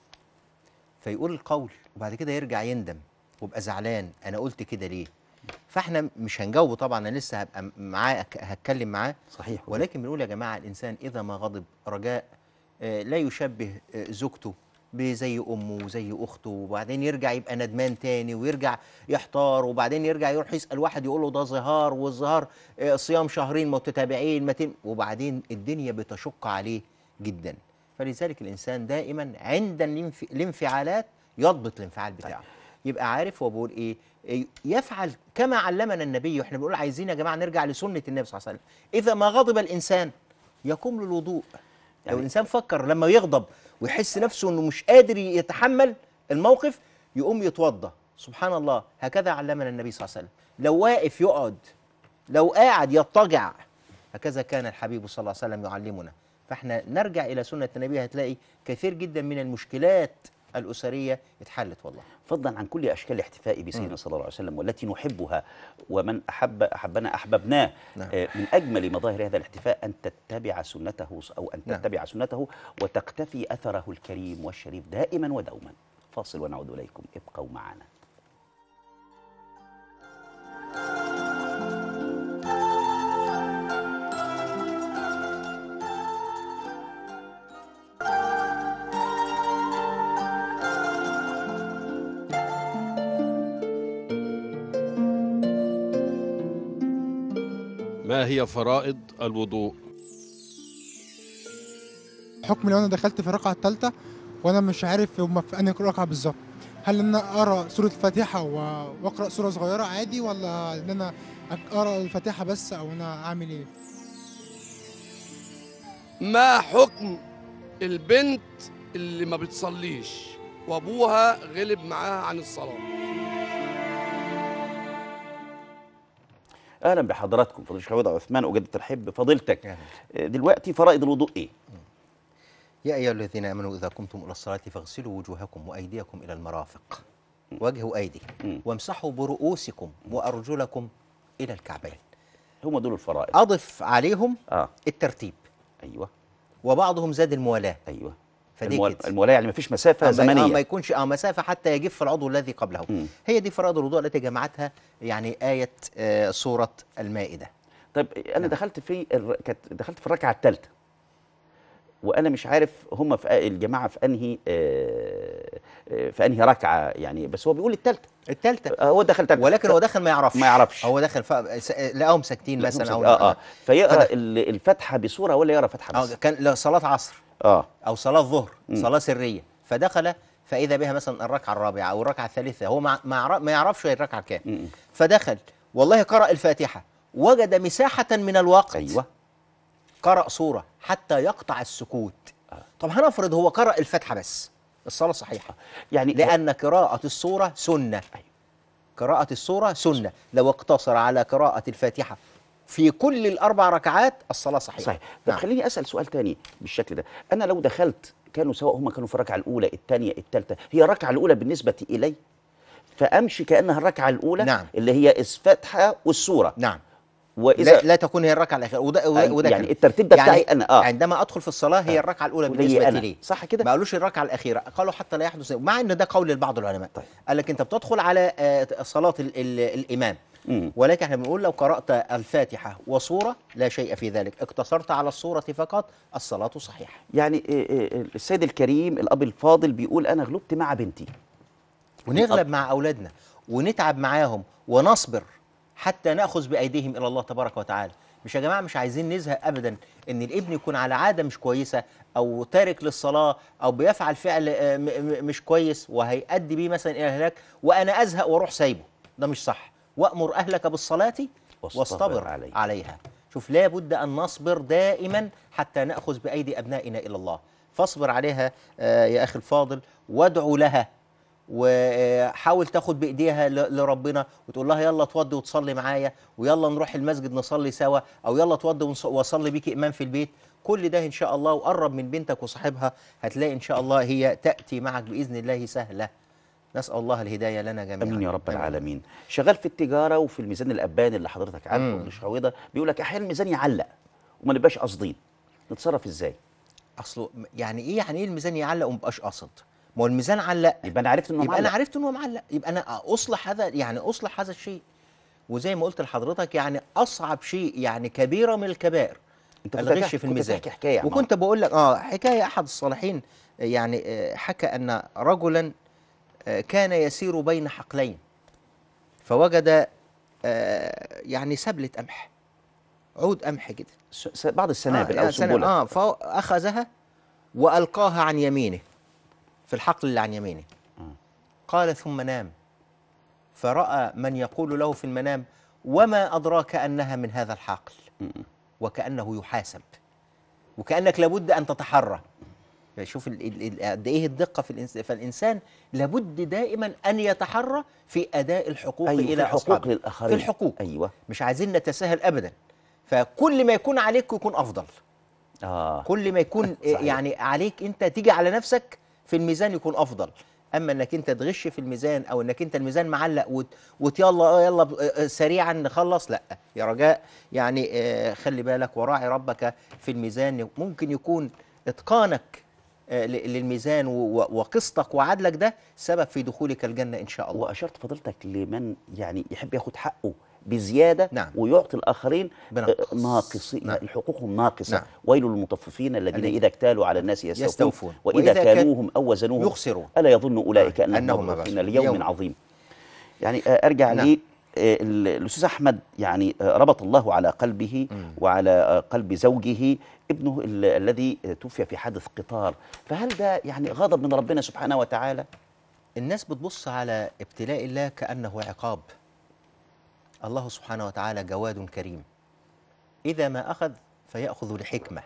Speaker 2: فيقول القول وبعد كده يرجع يندم ويبقى زعلان انا قلت كده ليه فاحنا مش هنجاوبه طبعا انا لسه هبقى معاه أك- هتكلم معاه
Speaker 1: صحيح
Speaker 2: ولكن بنقول يا جماعه الانسان اذا ما غضب رجاء آه، لا يشبه آه، زوجته بزي امه وزي اخته وبعدين يرجع يبقى ندمان تاني ويرجع يحتار وبعدين يرجع يروح يسال واحد يقول له ده ظهار والظهار آه، صيام شهرين متتابعين متين وبعدين الدنيا بتشق عليه جدا فلذلك الانسان دائما عند الانف- الانفعالات يضبط الانفعال بتاعه يبقى عارف هو بيقول ايه إيه، يفعل كما علمنا النبي واحنا بنقول عايزين يا جماعه نرجع لسنه النبي صلى الله عليه وسلم اذا ما غضب الانسان يقوم له الوضوء لو الانسان فكر لما يغضب ويحس نفسه انه مش قادر يتحمل الموقف يقوم يتوضا سبحان الله هكذا علمنا النبي صلى الله عليه وسلم لو واقف يقعد لو قاعد يضطجع هكذا كان الحبيب صلى الله عليه وسلم يعلمنا فاحنا نرجع الى سنه النبي هتلاقي كثير جدا من المشكلات الاسريه اتحلت والله
Speaker 1: فضلا عن كل اشكال الاحتفاء بسيدنا صلى الله عليه وسلم والتي نحبها ومن احب احبنا احببناه
Speaker 2: نعم.
Speaker 1: آه، من اجمل مظاهر هذا الاحتفاء ان تتبع سنته او ان
Speaker 2: نعم.
Speaker 1: تتبع سنته وتقتفي اثره الكريم والشريف دائما ودوما فاصل ونعود اليكم ابقوا معنا
Speaker 13: ما هي فرائض الوضوء
Speaker 14: حكم لو انا دخلت في الركعه الثالثه وانا مش عارف هما في انهي ركعه بالظبط هل ان انا اقرا سوره الفاتحه و- واقرا سوره صغيره عادي ولا ان انا اقرا الفاتحه بس او انا اعمل ايه
Speaker 13: ما حكم البنت اللي ما بتصليش وابوها غلب معاها عن الصلاه
Speaker 1: اهلا بحضراتكم فضيله الشيخ عوض عثمان وجد الترحيب بفضيلتك آه، دلوقتي فرائض الوضوء ايه
Speaker 2: يا أيها الذين آمنوا إذا قمتم إلى الصلاة فاغسلوا وجوهكم وأيديكم إلى المرافق وجه وأيدي وامسحوا برؤوسكم وأرجلكم إلى الكعبين
Speaker 1: هم دول الفرائض
Speaker 2: أضف عليهم
Speaker 1: اه
Speaker 2: الترتيب
Speaker 1: ايوه
Speaker 2: وبعضهم زاد الموالاة
Speaker 1: ايوه
Speaker 2: فدي
Speaker 1: الموال-
Speaker 2: كده.
Speaker 1: المولاة يعني مفيش مسافة
Speaker 2: آه، ما- آه، ما
Speaker 1: زمنية
Speaker 2: يكونش اه مسافة حتى يجف العضو الذي قبله
Speaker 1: مم.
Speaker 2: هي دي فرائض الوضوء التي جمعتها يعني آية آه سورة المائدة
Speaker 1: طيب انا دخلت في الر... كانت دخلت في الركعه الثالثه وانا مش عارف هم في الجماعه في انهي آه، آه، في انهي ركعه يعني بس هو بيقول الثالثه
Speaker 2: الثالثه
Speaker 1: هو دخل ثالثه
Speaker 2: ولكن هو دخل ما يعرفش
Speaker 1: ما يعرفش
Speaker 2: هو دخل ف... س- لقاهم ساكتين مثلا او
Speaker 1: اه اه فيقرا
Speaker 2: فدخل.
Speaker 1: ال- الفاتحه بسوره ولا يقرا فاتحه بس
Speaker 2: اه كان لا، صلاة عصر
Speaker 1: اه
Speaker 2: او صلاة ظهر
Speaker 1: مم.
Speaker 2: صلاة سرية فدخل فإذا بها مثلا الركعة الرابعة أو الركعة الثالثة هو ما ما يعرف- ما يعرفش هي الركعة كام
Speaker 1: م-
Speaker 2: فدخل والله قرأ الفاتحة وجد مساحة من الوقت
Speaker 1: ايوه
Speaker 2: قرأ سورة حتى يقطع السكوت طب هنفرض هو قرأ الفاتحة بس الصلاة صحيحة
Speaker 1: يعني
Speaker 2: لأن قراءة السورة سنة قراءة السورة سنة لو اقتصر على قراءة الفاتحة في كل الأربع ركعات الصلاة صحيحة
Speaker 1: صحيح طب
Speaker 2: نعم.
Speaker 1: خليني اسال سؤال تاني بالشكل ده انا لو دخلت كانوا سواء هم كانوا في الركعه الاولى الثانيه الثالثه هي الركعه الاولى بالنسبه الي فامشي كانها الركعه الاولى
Speaker 2: نعم.
Speaker 1: اللي هي الفاتحه والسوره
Speaker 2: نعم
Speaker 1: واذا
Speaker 2: لا, لا تكون هي الركعة الأخيرة وده, وده,
Speaker 1: أي-
Speaker 2: وده
Speaker 1: يعني
Speaker 2: كان.
Speaker 1: الترتيب ده بتاعي أنا، آه.
Speaker 2: عندما أدخل في الصلاة هي الركعة الأولى
Speaker 1: ولي
Speaker 2: بالنسبة
Speaker 1: أنا.
Speaker 2: لي
Speaker 1: صح كده
Speaker 2: ما قالوش الركعة الأخيرة قالوا حتى لا يحدث مع أن ده قول لبعض العلماء
Speaker 1: طيب.
Speaker 2: قال لك أنت بتدخل على آه، صلاة ال ال الإمام
Speaker 1: مم.
Speaker 2: ولكن احنا بنقول لو قرأت الفاتحة وصورة لا شيء في ذلك اقتصرت على الصورة فقط الصلاة صحيحة
Speaker 1: يعني إيه إيه السيد الكريم الاب الفاضل بيقول انا غلبت مع بنتي
Speaker 2: ونغلب مع أولادنا ونتعب معاهم ونصبر حتى نأخذ بأيديهم إلى الله تبارك وتعالى مش يا جماعة مش عايزين نزهق أبدا إن الابن يكون على عادة مش كويسة أو تارك للصلاة أو بيفعل فعل آه، م- م- مش كويس وهيؤدي بيه مثلا إلى الهلاك وأنا أزهق وأروح سايبه ده مش صح وأمر أهلك بالصلاة
Speaker 1: واصطبر
Speaker 2: واصطبر
Speaker 1: عليها.
Speaker 2: عليها شوف لابد أن نصبر دائما حتى نأخذ بأيدي أبنائنا إلى الله فاصبر عليها آه، يا أخي الفاضل وادعو لها وحاول تاخد بايديها ل- لربنا وتقول لها يلا اتوضي وتصلي معايا ويلا نروح المسجد نصلي سوا او يلا اتوضي ونص- واصلي بيكي امام في البيت كل ده ان شاء الله وقرب من بنتك وصاحبها هتلاقي ان شاء الله هي تاتي معك باذن الله سهله نسال الله الهدايه لنا جميعا
Speaker 1: امين يا رب العالمين شغال في التجاره وفي الميزان الاباني اللي حضرتك عارفه
Speaker 2: مم.
Speaker 1: ابن شعوذه بيقول لك احيانا الميزان يعلق وما نبقاش قاصدين نتصرف ازاي
Speaker 2: اصله يعني ايه يعني ايه الميزان يعلق وما بقاش قاصد ما هو الميزان علق
Speaker 1: يبقى انا عرفت انه
Speaker 2: يبقى انا
Speaker 1: معلق.
Speaker 2: عرفت ان هو معلق يبقى انا اصلح هذا يعني اصلح هذا الشيء وزي ما قلت لحضرتك يعني اصعب شيء يعني كبيره من الكبائر
Speaker 1: انت كنت
Speaker 2: الغش
Speaker 1: بتحكي-
Speaker 2: في
Speaker 1: كنت
Speaker 2: الميزان
Speaker 1: بتحكي حكايه يا عمار.
Speaker 2: وكنت بقول لك اه حكايه احد الصالحين يعني آه، حكى ان رجلا آه، كان يسير بين حقلين فوجد آه، يعني سبله قمح عود قمح كده
Speaker 1: س- س- بعض السنابل
Speaker 2: آه
Speaker 1: او
Speaker 2: سنة-
Speaker 1: سنبله
Speaker 2: اه فاخذها والقاها عن يمينه في الحقل اللي عن يمينه قال ثم نام فراى من يقول له في المنام وما ادراك انها من هذا الحقل وكانه يحاسب وكانك لابد ان تتحرى شوف ال- ال- ال- قد ايه الدقه في الانسان فالانسان لابد دائما ان يتحرى في اداء الحقوق
Speaker 1: أيوة، في
Speaker 2: الى
Speaker 1: الحقوق
Speaker 2: أصحابه.
Speaker 1: للآخرين.
Speaker 2: في الحقوق
Speaker 1: ايوه
Speaker 2: مش عايزين نتساهل ابدا فكل ما يكون عليك يكون افضل
Speaker 1: اه
Speaker 2: كل ما يكون
Speaker 1: صحيح.
Speaker 2: يعني عليك انت تيجي على نفسك في الميزان يكون افضل اما انك انت تغش في الميزان او انك انت الميزان معلق وت, وت يلا آه يلا ب- آه سريعا نخلص لا يا رجاء يعني آه خلي بالك وراعي ربك في الميزان ممكن يكون اتقانك آه ل- للميزان و- و- وقسطك وعدلك ده سبب في دخولك الجنه ان شاء الله
Speaker 1: واشرت فضيلتك لمن يعني يحب ياخد حقه بزياده
Speaker 2: نعم.
Speaker 1: ويعطي الاخرين
Speaker 2: بنقص.
Speaker 1: آه، ناقصين
Speaker 2: نعم.
Speaker 1: حقوقهم ناقصه
Speaker 2: نعم.
Speaker 1: ويل للمطففين الذين
Speaker 2: الذين
Speaker 1: اذا اكتالوا على الناس يستوفون,
Speaker 2: يستوفون.
Speaker 1: واذا,
Speaker 2: وإذا كان-
Speaker 1: كالوهم او وزنوهم
Speaker 2: يخسرون.
Speaker 1: الا يظن اولئك
Speaker 2: آه،
Speaker 1: انهم
Speaker 2: أنهم
Speaker 1: مبعوثون
Speaker 2: مبعوثون.
Speaker 1: ليوم
Speaker 2: يوم.
Speaker 1: عظيم يعني آه، ارجع
Speaker 2: نعم.
Speaker 1: لي آه، ال- الاستاذ احمد يعني آه، ربط الله على قلبه وعلى آه، قلب زوجه ابنه ال- الذي آه، توفي في حادث قطار فهل ده يعني غضب من ربنا سبحانه وتعالى
Speaker 2: الناس بتبص على ابتلاء الله كأنه عقاب الله سبحانه وتعالى جواد كريم إذا ما أخذ فيأخذ لحكمة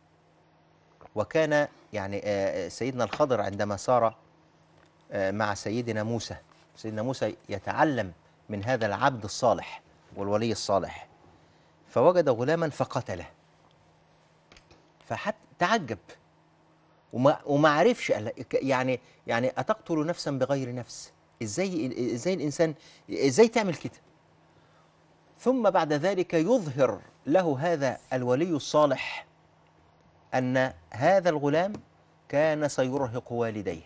Speaker 2: وكان يعني آه، سيدنا الخضر عندما سار آه، مع سيدنا موسى سيدنا موسى يتعلم من هذا العبد الصالح والولي الصالح فوجد غلاما فقتله فحتى تعجب وما وما عرفش قال لك يعني يعني اتقتل نفسا بغير نفس ازاي ازاي الانسان ازاي تعمل كده ثم بعد ذلك يظهر له هذا الولي الصالح ان هذا الغلام كان سيرهق والديه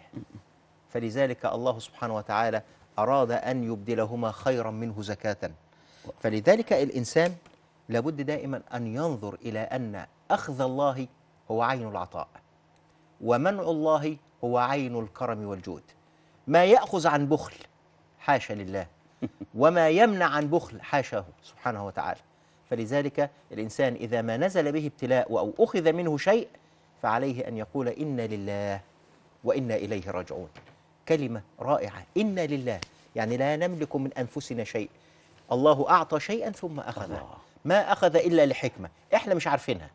Speaker 2: فلذلك الله سبحانه وتعالى اراد ان يبدلهما خيرا منه زكاه فلذلك الانسان لابد دائما ان ينظر الى ان اخذ الله هو عين العطاء ومنع الله هو عين الكرم والجود ما ياخذ عن بخل حاشا لله وما يمنع عن بخل حاشاه سبحانه وتعالى فلذلك الانسان اذا ما نزل به ابتلاء او اخذ منه شيء فعليه ان يقول انا لله وانا اليه راجعون كلمه رائعه انا لله يعني لا نملك من انفسنا شيء الله اعطى شيئا ثم اخذه ما اخذ الا لحكمه احنا مش عارفينها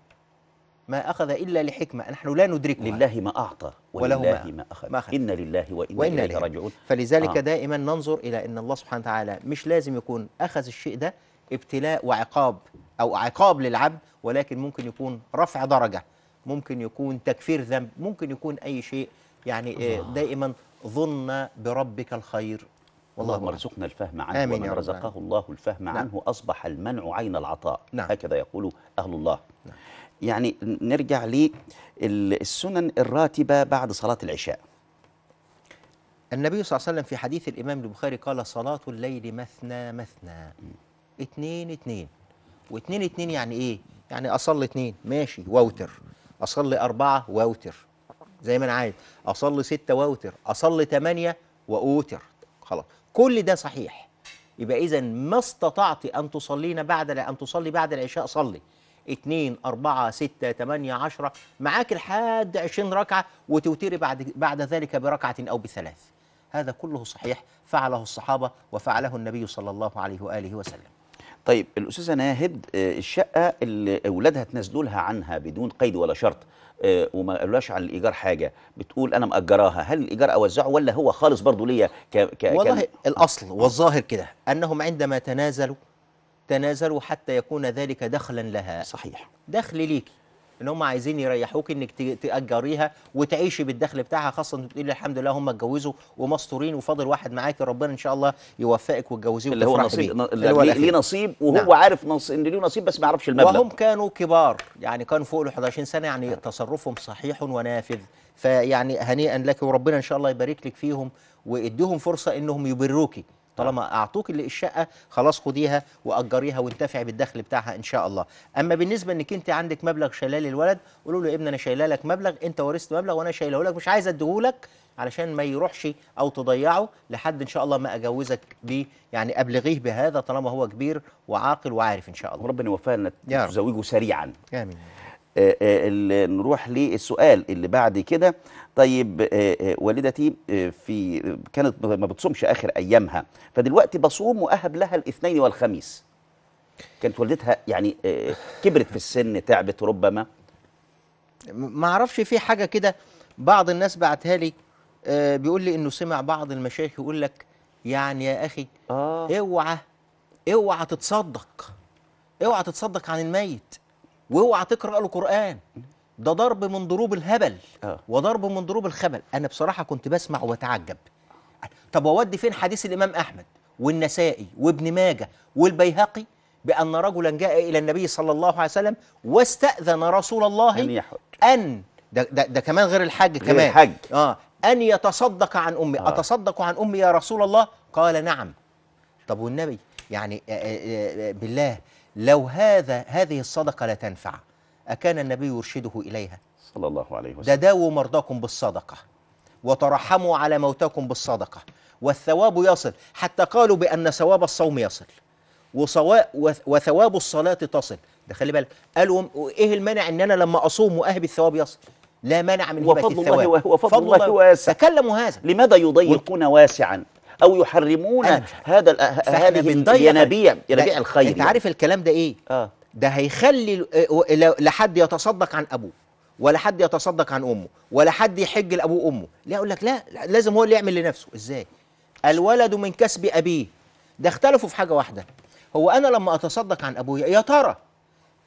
Speaker 2: ما اخذ الا لحكمه نحن لا ندركها
Speaker 1: لله ما اعطى
Speaker 2: وله
Speaker 1: ولله
Speaker 2: ما-
Speaker 1: ما اخذ
Speaker 2: ما أخذ.
Speaker 1: انا لله وانا,
Speaker 2: وإنا
Speaker 1: اليه
Speaker 2: إليه.
Speaker 1: راجعون
Speaker 2: فلذلك
Speaker 1: آه.
Speaker 2: دائما ننظر الى ان الله سبحانه وتعالى مش لازم يكون اخذ الشيء ده ابتلاء وعقاب او عقاب للعبد ولكن ممكن يكون رفع درجه ممكن يكون تكفير ذنب ممكن يكون اي شيء يعني آه، دائما ظن بربك الخير والله
Speaker 1: اللهم
Speaker 2: أعلم.
Speaker 1: ارزقنا الفهم عنه
Speaker 2: آمين
Speaker 1: ومن
Speaker 2: يا رب
Speaker 1: رزقه
Speaker 2: العالمين.
Speaker 1: الله الفهم
Speaker 2: نعم.
Speaker 1: عنه اصبح المنع عين العطاء
Speaker 2: نعم.
Speaker 1: هكذا يقول اهل الله يعني نرجع للسنن الراتبه بعد صلاه العشاء
Speaker 2: النبي صلى الله عليه وسلم في حديث الإمام البخاري قال صلاة الليل مثنى مثنى اتنين اتنين واتنين اتنين يعني ايه؟ يعني أصلي اتنين ماشي واوتر أصلي أربعة واوتر زي ما أنا عايز أصلي ستة واوتر أصلي تمانية وأوتر خلاص كل ده صحيح يبقى إذا ما استطعت أن تصلين بعد أن تصلي بعد العشاء صلي اتنين أربعة ستة تمانية عشرة معاك لحد عشرين ركعة وتوتري بعد بعد ذلك بركعة أو بثلاث هذا كله صحيح فعله الصحابة وفعله النبي صلى الله عليه وآله وسلم
Speaker 1: طيب الاستاذه ناهد آه، الشقه اللي اولادها تنازلوا لها عنها بدون قيد ولا شرط آه، وما قالولاش عن الايجار حاجه بتقول انا ماجراها هل الايجار اوزعه ولا هو خالص برضه ليا ك ك
Speaker 2: والله
Speaker 1: ك-
Speaker 2: الأصل والظاهر كده أنهم عندما تنازلوا تنازلوا حتى يكون ذلك دخلا لها
Speaker 1: صحيح
Speaker 2: دخل ليكي ان هم عايزين يريحوك انك ت- تاجريها وتعيشي بالدخل بتاعها خاصه انت بتقولي الحمد لله هم اتجوزوا ومستورين وفاضل واحد معاكي ربنا ان شاء الله يوفقك وتجوزيه
Speaker 1: اللي هو
Speaker 2: وتفرحي
Speaker 1: نصيب
Speaker 2: بيه.
Speaker 1: اللي
Speaker 2: هو
Speaker 1: ليه
Speaker 2: الأخير.
Speaker 1: ليه نصيب وهو
Speaker 2: نعم.
Speaker 1: عارف نص ان ليه نصيب بس ما يعرفش المبلغ
Speaker 2: وهم كانوا كبار يعني كانوا فوق ال 11 سنه يعني تصرفهم صحيح ونافذ فيعني هنيئا لك وربنا ان شاء الله يبارك لك فيهم واديهم فرصه انهم يبروكي طالما اعطوك اللي- الشقه خلاص خديها واجريها وانتفعي بالدخل بتاعها ان شاء الله اما بالنسبه انك انت عندك مبلغ شايلاه للولد قولوا له يا ابني انا شايله لك مبلغ انت ورثت مبلغ وانا شايله لك مش عايز اديهولك علشان ما يروحش او تضيعه لحد ان شاء الله ما اجوزك بيه يعني ابلغيه بهذا طالما هو كبير وعاقل وعارف ان شاء الله
Speaker 1: وربنا يوفقنا
Speaker 2: يا رب.
Speaker 1: تزوجه سريعا
Speaker 2: امين
Speaker 1: آه، آه، ال- نروح للسؤال اللي بعد كده طيب آه، آه، والدتي آه، في كانت ما بتصومش اخر ايامها فدلوقتي بصوم واهب لها الاثنين والخميس كانت والدتها يعني آه، كبرت في السن تعبت ربما
Speaker 2: ما اعرفش في حاجه كده بعض الناس بعتها لي آه بيقول لي انه سمع بعض المشايخ يقول لك يعني يا اخي
Speaker 1: آه.
Speaker 2: اوعى اوعى تتصدق اوعى تتصدق عن الميت واوعى تقرا له قران ده ضرب من ضروب الهبل
Speaker 1: آه.
Speaker 2: وضرب من ضروب الخبل انا بصراحه كنت بسمع واتعجب طب اودي فين حديث الامام احمد والنسائي وابن ماجه والبيهقي بان رجلا جاء الى النبي صلى الله عليه وسلم واستاذن رسول الله
Speaker 1: أن يحج.
Speaker 2: ان ده, ده, ده كمان غير الحج
Speaker 1: غير
Speaker 2: كمان
Speaker 1: الحج.
Speaker 2: اه ان يتصدق عن امي
Speaker 1: آه.
Speaker 2: اتصدق عن امي يا رسول الله قال نعم طب والنبي يعني آه، آه، آه، بالله لو هذا هذه الصدقه لا تنفع اكان النبي يرشده اليها
Speaker 1: صلى الله عليه
Speaker 2: ده
Speaker 1: وسلم
Speaker 2: داووا مرضاكم بالصدقة وترحموا على موتاكم بالصدقة والثواب يصل حتى قالوا بأن ثواب الصوم يصل وصوا وث- وثواب الصلاة تصل ده خلي بالك قالوا ايه المانع ان انا لما اصوم واهب الثواب يصل لا مانع من هبة
Speaker 1: وفضل
Speaker 2: الثواب
Speaker 1: الله وفضل الله واسع
Speaker 2: تكلموا هذا
Speaker 1: لماذا يضيقون واسعا او يحرمون
Speaker 2: أنا مش عارف.
Speaker 1: هذا الأ-
Speaker 2: فإحنا
Speaker 1: هذه
Speaker 2: بنضيق-
Speaker 1: الينابيع
Speaker 2: ده-
Speaker 1: ينابيع الخير
Speaker 2: انت
Speaker 1: يعني.
Speaker 2: عارف الكلام ده ايه
Speaker 1: اه
Speaker 2: ده هيخلي ال- آه، لا لا حد يتصدق عن ابوه ولا حد يتصدق عن امه ولا حد يحج لابوه وامه لا اقول لك لا لا، لازم هو اللي يعمل لنفسه ازاي الولد من كسب ابيه ده اختلفوا في حاجه واحده هو انا لما اتصدق عن ابويا يا ترى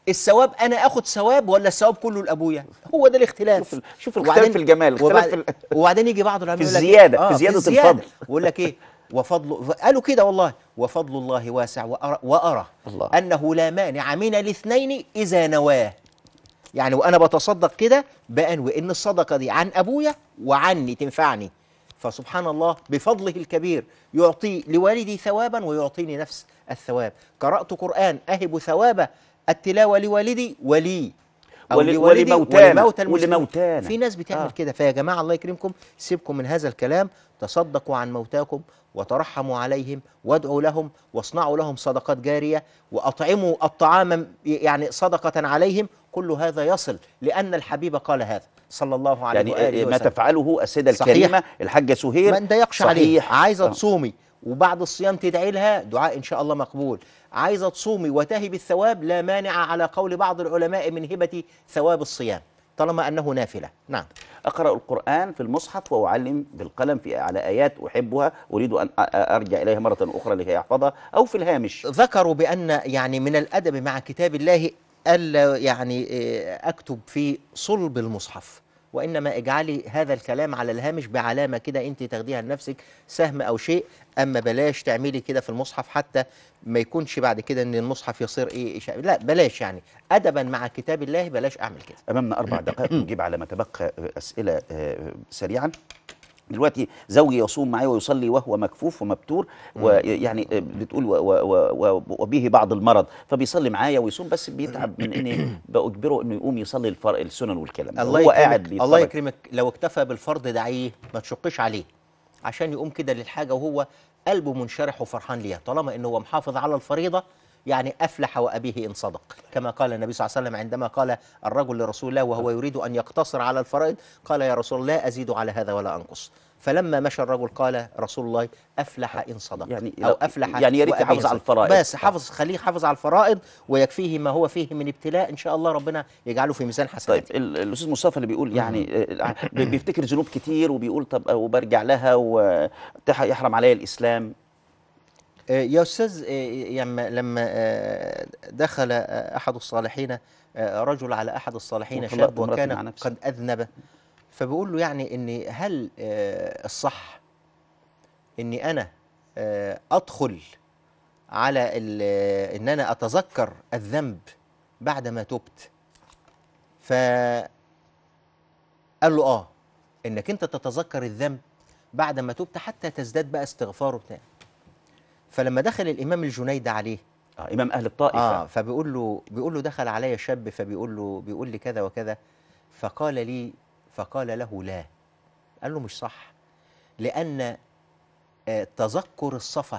Speaker 2: الثواب انا اخد ثواب ولا الثواب كله لابويا هو ده الاختلاف
Speaker 1: شوف ال- شوف الاختلاف في الجمال، الاختلاف
Speaker 2: وبعد
Speaker 1: في ال-
Speaker 2: وبعدين يجي بعض العلماء
Speaker 1: في
Speaker 2: يقول لك
Speaker 1: الزيادة،
Speaker 2: إيه؟
Speaker 1: في زيادة
Speaker 2: الزيادة.
Speaker 1: الفضل.
Speaker 2: ويقول لك ايه وفضل قالوا كده والله وفضل الله واسع وأرى, وأرى
Speaker 1: الله.
Speaker 2: أنه لا مانع من الاثنين إذا نواه يعني وأنا بتصدق كده بأنوي إن الصدقة دي عن أبويا وعني تنفعني فسبحان الله بفضله الكبير يعطي لوالدي ثوابا ويعطيني نفس الثواب قرأت قرآن أهب ثواب التلاوة لوالدي ولي أو
Speaker 1: ول-
Speaker 2: لوالدي
Speaker 1: ولموتانا،
Speaker 2: ولموتى المسلمين.
Speaker 1: ولموتانا.
Speaker 2: في ناس بتعمل
Speaker 1: آه.
Speaker 2: كده فيا جماعة الله يكرمكم سيبكم من هذا الكلام تصدقوا عن موتاكم وترحموا عليهم وادعوا لهم واصنعوا لهم صدقات جارية وأطعموا الطعام يعني صدقة عليهم كل هذا يصل لأن الحبيب قال هذا صلى الله عليه
Speaker 1: يعني
Speaker 2: وآله
Speaker 1: ما
Speaker 2: وسلم
Speaker 1: تفعله السيدة
Speaker 2: صحيح.
Speaker 1: الكريمة الحاجة سهير
Speaker 2: ما انت يقش عليه
Speaker 1: صحيح.
Speaker 2: عايزه
Speaker 1: آه.
Speaker 2: تصومي وبعد الصيام تدعي لها دعاء ان شاء الله مقبول عايزه تصومي وتهب الثواب لا مانع على قول بعض العلماء من هبه ثواب الصيام طالما انه نافله نعم
Speaker 1: أقرأ القرآن في المصحف وأعلم بالقلم في على آيات أحبها أريد أن أ- أ- أرجع إليها مرة أخرى لكي أحفظها أو في الهامش
Speaker 2: ذكروا بان يعني من الادب مع كتاب الله الا يعني آه، اكتب في صلب المصحف وانما اجعلي هذا الكلام على الهامش بعلامه كده انت تاخديها لنفسك سهم او شيء اما بلاش تعملي كده في المصحف حتى ما يكونش بعد كده ان المصحف يصير ايه إشاء. لا بلاش يعني ادبا مع كتاب الله بلاش اعمل كده
Speaker 1: أمامنا أربع دقائق نجيب على ما تبقى أسئلة آه، سريعا دلوقتي زوجي يصوم معي ويصلي وهو مكفوف ومبتور ويعني آه، بتقول و- و- و- وبه بعض المرض فبيصلي معايا ويصوم بس بيتعب من اني باجبره انه يقوم يصلي الفرق السنن والكلام ده.
Speaker 2: الله
Speaker 1: هو قاعد
Speaker 2: يكرمك الله
Speaker 1: بيتفرج.
Speaker 2: يكرمك لو اكتفى بالفرض دعيه ما تشقش عليه عشان يقوم كده للحاجه وهو قلبه منشرح وفرحان ليها طالما انه هو محافظ على الفريضه يعني افلح وابيه ان صدق كما قال النبي صلى الله عليه وسلم عندما قال الرجل لرسول الله وهو يريد ان يقتصر على الفرائض قال يا رسول الله لا ازيد على هذا ولا انقص فلما مشى الرجل قال رسول الله افلح ان صدق
Speaker 1: يعني
Speaker 2: او
Speaker 1: لو-
Speaker 2: افلح
Speaker 1: يعني يا ريت
Speaker 2: وأبيه
Speaker 1: يحافظ على
Speaker 2: صدق.
Speaker 1: الفرائض.
Speaker 2: بس حافظ خليه يحافظ على الفرائض ويكفيه ما هو فيه من ابتلاء ان شاء الله ربنا يجعله في ميزان حسناته
Speaker 1: طيب ال- الاستاذ مصطفى اللي بيقول يعني آه، بي- بيفتكر ذنوب كتير وبيقول طب آه، وبرجع لها ويحرم عليا الاسلام
Speaker 2: آه، يا استاذ آه، لما لما آه، دخل آه، احد الصالحين آه، رجل على احد الصالحين
Speaker 1: وطلقت
Speaker 2: شاب
Speaker 1: امرأتي مع
Speaker 2: وكان
Speaker 1: نفسي.
Speaker 2: قد اذنب فبيقول له يعني ان هل آه، الصح اني انا آه، ادخل على ال- ان انا اتذكر الذنب بعدما تبت ف قال له اه انك انت تتذكر الذنب بعد ما تبت حتى تزداد بقى استغفار وبتاع فلما دخل الامام الجنيد عليه
Speaker 1: آه امام اهل الطائفه
Speaker 2: اه فبيقول له بيقول له دخل علي شاب فبيقول له بيقول لي كذا وكذا فقال لي فقال له لا قال له مش صح لان آه، تذكر الصفا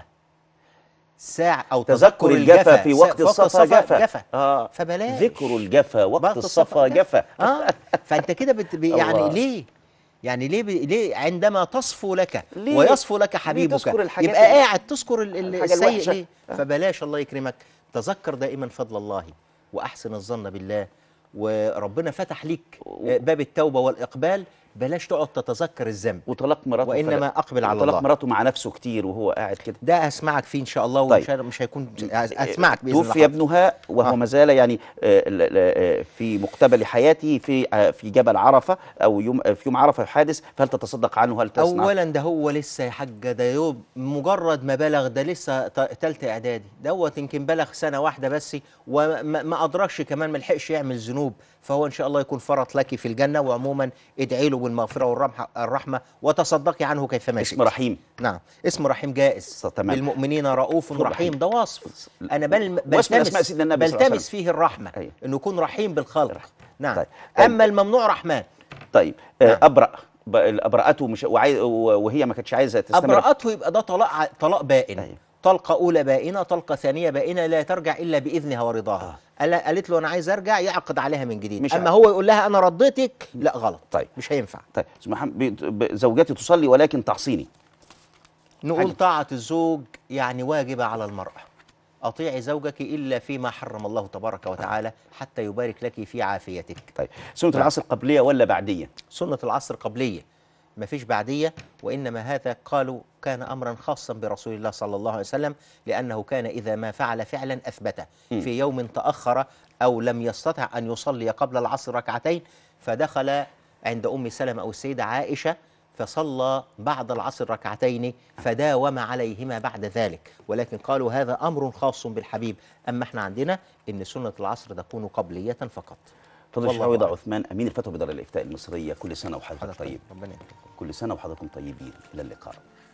Speaker 2: ساعة أو
Speaker 1: تذكر الجفا في
Speaker 2: سا-
Speaker 1: وقت الصفا جفا
Speaker 2: جفا
Speaker 1: آه.
Speaker 2: فبلاش
Speaker 1: ذكر الجفا وقت
Speaker 2: وقت
Speaker 1: الصفا جفا
Speaker 2: اه فانت كده بت... بي- يعني
Speaker 1: الله.
Speaker 2: ليه يعني ليه ب... ليه عندما تصفو لك
Speaker 1: ليه؟
Speaker 2: ويصفو لك
Speaker 1: ليه
Speaker 2: حبيبك
Speaker 1: تذكر الحاجات
Speaker 2: يبقى
Speaker 1: ال-
Speaker 2: قاعد تذكر ال- ال-
Speaker 1: الحاجة
Speaker 2: السيء
Speaker 1: الوحشة؟
Speaker 2: ليه
Speaker 1: آه.
Speaker 2: فبلاش الله يكرمك تذكر دائما فضل الله واحسن الظن بالله وربنا فتح ليك آه، باب التوبه والاقبال بلاش تقعد تتذكر الذنب
Speaker 1: وطلاق مراته
Speaker 2: وانما
Speaker 1: فلا-
Speaker 2: اقبل على
Speaker 1: وطلاق
Speaker 2: الله
Speaker 1: مراته مع نفسه كتير وهو قاعد كده
Speaker 2: ده اسمعك فيه ان شاء الله
Speaker 1: طيب.
Speaker 2: ومش مش هيكون اسمعك باذن الله
Speaker 1: توفي ابنها وهو
Speaker 2: آه.
Speaker 1: ما زال يعني آه، ل- ل- آه، في مقتبل حياته في آه، في جبل عرفه او يوم آه، في يوم عرفه حادث فهل تتصدق عنه هل تصنع
Speaker 2: اولا ده هو لسه يا حاجه ده يوم مجرد ما بلغ ده لسه ت- تالتة اعدادي دوت يمكن بلغ سنه واحده بس وما ما ادركش كمان ما لحقش يعمل ذنوب فهو ان شاء الله يكون فرط لك في الجنه وعموما ادعي له بالمغفره والرحمه الرحمه وتصدقي عنه كيفما
Speaker 1: اسم
Speaker 2: شئت.
Speaker 1: رحيم
Speaker 2: نعم اسم رحيم جائز
Speaker 1: تمام.
Speaker 2: بالمؤمنين رؤوف
Speaker 1: رحيم.
Speaker 2: رحيم ده وصف انا بل
Speaker 1: واسم من
Speaker 2: بلتمس
Speaker 1: أسماء سيدنا النبي صلى الله عليه
Speaker 2: بلتمس
Speaker 1: وسلم.
Speaker 2: فيه الرحمه
Speaker 1: أيوة.
Speaker 2: انه يكون رحيم بالخلق نعم
Speaker 1: طيب.
Speaker 2: اما الممنوع رحمن
Speaker 1: طيب آه، ابرأ ب- ابرأته مش وعاي... وهي ما كانتش عايزه تستمر
Speaker 2: أبرأته يبقى ده طلاق ع- طلاق بائن
Speaker 1: أيوة.
Speaker 2: طلقة أولى بائنة طلقة ثانية بائنة لا ترجع إلا بإذنها ورضاها قال- قالت له أنا عايز أرجع يعقد عليها من جديد
Speaker 1: مش
Speaker 2: أما
Speaker 1: عارف.
Speaker 2: هو يقول لها أنا رضيتك لا غلط
Speaker 1: طيب
Speaker 2: مش هينفع
Speaker 1: طيب أستاذ محمد بي- ب- زوجتي تصلي ولكن تعصيني
Speaker 2: نقول
Speaker 1: حاجة.
Speaker 2: طاعة الزوج يعني واجبة على المرأة أطيعي زوجك إلا فيما حرم الله تبارك وتعالى حتى يبارك لك في عافيتك
Speaker 1: طيب سنه العصر قبليه ولا بعديه
Speaker 2: سنة العصر قبلية ما فيش بعدية وإنما هذا قالوا كان أمرا خاصا برسول الله صلى الله عليه وسلم لأنه كان إذا ما فعل فعلا أثبته
Speaker 1: م.
Speaker 2: في يوم تأخر أو لم يستطع أن يصلي قبل العصر ركعتين فدخل عند أم سلمة أو السيدة عائشة فصلى بعد العصر ركعتين فداوم عليهما بعد ذلك ولكن قالوا هذا أمر خاص بالحبيب أما احنا عندنا إن سنة العصر تكون قبلية فقط
Speaker 1: فضل الشيخ
Speaker 2: والله
Speaker 1: عويضة
Speaker 2: أعلم.
Speaker 1: عثمان أمين الفتوى بدار الإفتاء المصرية كل سنة وحضرتك طيب
Speaker 2: ربنا يكرمك
Speaker 1: كل سنة وحضراتكم طيبين إلى اللقاء